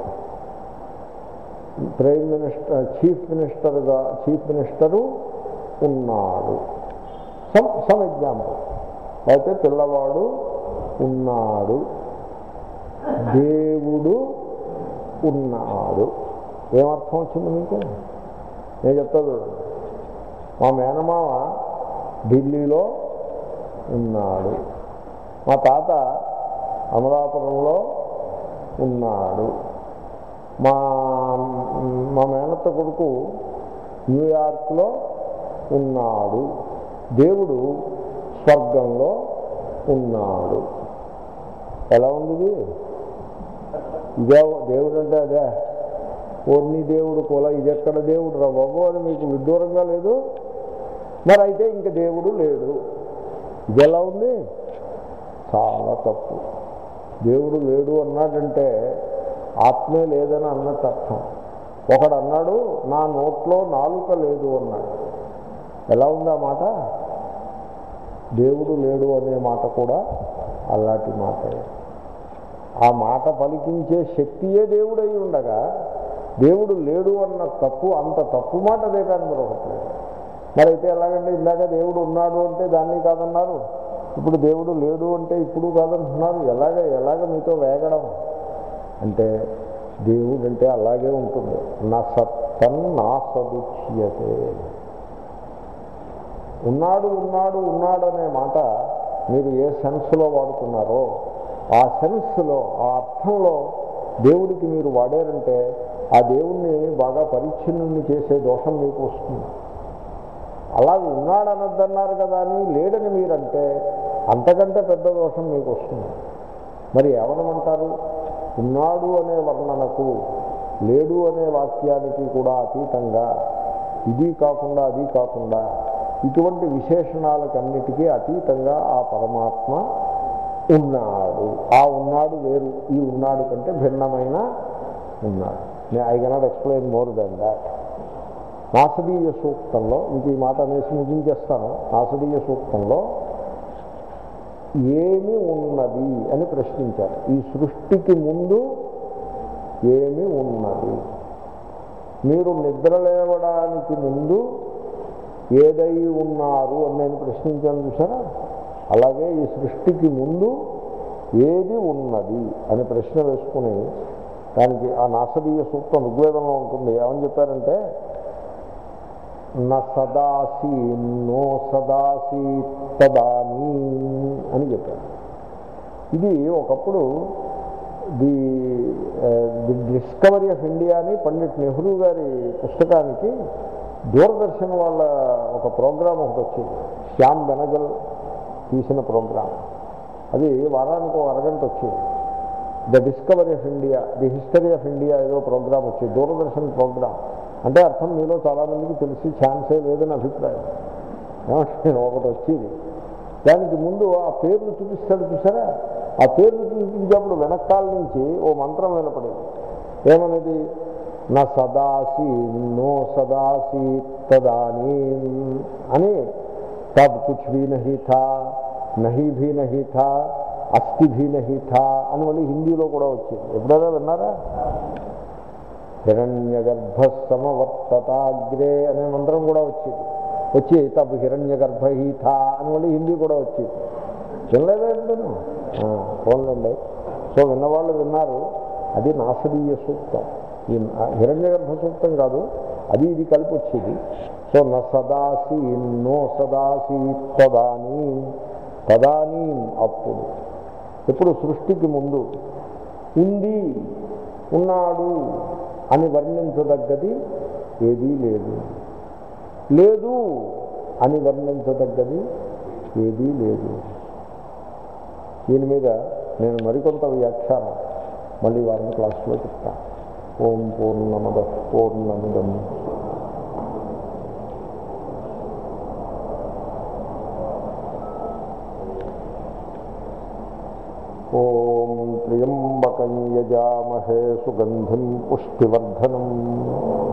ప్రైమ్ మినిస్టర్ చీఫ్ మినిస్టర్గా చీఫ్ మినిస్టరు ఉన్నాడు సమ్ సమ్ ఎగ్జాంపుల్ అయితే పిల్లవాడు ఉన్నాడు దేవుడు ఉన్నాడు ఏమర్థం వచ్చింది మీకు నేను చెప్తా చూడండి మా మేనమామ ఢిల్లీలో ఉన్నాడు మా తాత అమలాపురంలో ఉన్నాడు మా మా మేనత్త కొడుకు న్యూయార్క్లో ఉన్నాడు దేవుడు స్వర్గంలో ఉన్నాడు ఎలా ఉంది ఇది? ఇదే దేవుడు అంటే అదే ఓర్ని దేవుడు కూడా ఇది ఎక్కడ దేవుడు రా బాబు అని మీకు విడ్డూరంగా లేదు మరి అయితే ఇంక దేవుడు లేడు ఇది ఎలా ఉంది చాలా తప్పు దేవుడు లేడు అన్నాడంటే ఆత్మే లేదని అన్నట్టు అర్థం ఒకడు అన్నాడు నా నోట్లో నాలుక లేదు అన్నాడు ఎలా ఉంది ఆ మాట దేవుడు లేడు అనే మాట కూడా అలాంటి మాటే ఆ మాట పలికించే శక్తియే దేవుడై ఉండగా దేవుడు లేడు అన్న తప్పు అంత తప్పు మాట అదే కానీ మరొకటి లేదు మరి అయితే ఎలాగంటే ఇందాక దేవుడు ఉన్నాడు అంటే దాన్ని కాదన్నారు ఇప్పుడు దేవుడు లేడు అంటే ఇప్పుడు కాదంటున్నారు ఎలాగ ఎలాగ మీతో వేగడం అంటే దేవుడు అంటే అలాగే ఉంటుంది నా సత్తన్ నా సదుచ్యతే ఉన్నాడు ఉన్నాడు ఉన్నాడు అనే మాట మీరు ఏ సెన్స్లో వాడుతున్నారో ఆ సెన్స్లో ఆ అర్థంలో దేవుడికి మీరు వాడారంటే ఆ దేవుణ్ణి బాగా పరిచ్ఛిన్నుని చేసే దోషం మీకు వస్తుంది అలా ఉన్నాడనద్దన్నారు కదా అని లేడని మీరంటే అంతకంటే పెద్ద దోషం మీకు వస్తుంది మరి ఏమనమంటారు ఉన్నాడు అనే వర్ణనకు లేడు అనే వాక్యానికి కూడా అతీతంగా ఇది కాకుండా అది కాకుండా ఇటువంటి విశేషణాలకన్నిటికీ అతీతంగా ఆ పరమాత్మ ఉన్నాడు ఆ ఉన్నాడు వేరు ఈ ఉన్నాడు కంటే భిన్నమైన ఉన్నాడు I cannot explain more than that నాసదీయ సూక్తంలో మీకు ఈ మాట అనేసి ముగించేస్తాను నాసదీయ సూక్తంలో ఏమి ఉన్నది అని ప్రశ్నించారు ఈ సృష్టికి ముందు ఏమి ఉన్నది మీరు నిద్ర లేవడానికి ముందు ఏదై ఉన్నారు అని నేను ప్రశ్నించాను చూసారా అలాగే ఈ సృష్టికి ముందు ఏది ఉన్నది అని ప్రశ్న వేసుకుని దానికి ఆ నాసదీయ సూక్తం ఋగ్వేదంలో ఉంటుంది ఏమని చెప్పారంటే న సదాసి నో సదాసి తదాని అని చెప్పారు ఇది ఒకప్పుడు the the discovery of India అని పండిట్ నెహ్రూ గారి పుస్తకానికి దూరదర్శన్ వాళ్ళ ఒక ప్రోగ్రాం ఒకటి వచ్చింది శ్యామ్ బెనగల్ తీసిన ప్రోగ్రాం అది వారానికి ఒక అరగంట వచ్చింది the discovery of India the history of India ఏదో ప్రోగ్రాం వచ్చింది దూరదర్శన్ ప్రోగ్రాం అంటే అర్థం మీలో చాలామందికి తెలిసి ఛాన్సే లేదని అభిప్రాయం ఏమంటే ఒకటి వచ్చేది దానికి ముందు ఆ పేర్లు చూపిస్తాడు చూసారా ఆ పేర్లు చూపించేప్పుడు వెనకాల నుంచి ఓ మంత్రం వినపడేది ఏమనేది నా సదాసి నో సదాసి తదాని అని తబ్ కుచ్ భీ నహీ థా నహీ భీ నహీ థా అస్థి భీ నహీ థా అని మళ్ళీ హిందీలో కూడా వచ్చింది ఎప్పుడైనా విన్నారా హిరణ్య గర్భ సమవర్తతాగ్రే అనే మంత్రం కూడా వచ్చింది వచ్చి తబ్ హిరణ్య గర్భహీథ అని మళ్ళీ హిందీ కూడా వచ్చింది వినలేదా ఎప్పుడూ ఫోన్లండి సో విన్నవాళ్ళు విన్నారు అది నాసదీయ సూక్తం ఈ హిరణ్య గర్భ సూక్తం కాదు అది ఇది కలిపి వచ్చేది సో న సదాసి నో సదాసి తదాని తదాని అప్పుడు ఎప్పుడు సృష్టికి ముందు ఉంది ఉన్నాడు అని వర్ణించదగ్గది ఏదీ లేదు లేదు అని వర్ణించదగ్గది ఏదీ లేదు దీని మీద నేను మరికొంత వ్యాఖ్యానం మళ్ళీ వారిని క్లాసులో చెప్తాను ఓం పూర్ణమద పూర్ణమిదం ఓం త్ర్యంబకం యజామహే సుగంధిం పుష్టివర్ధనం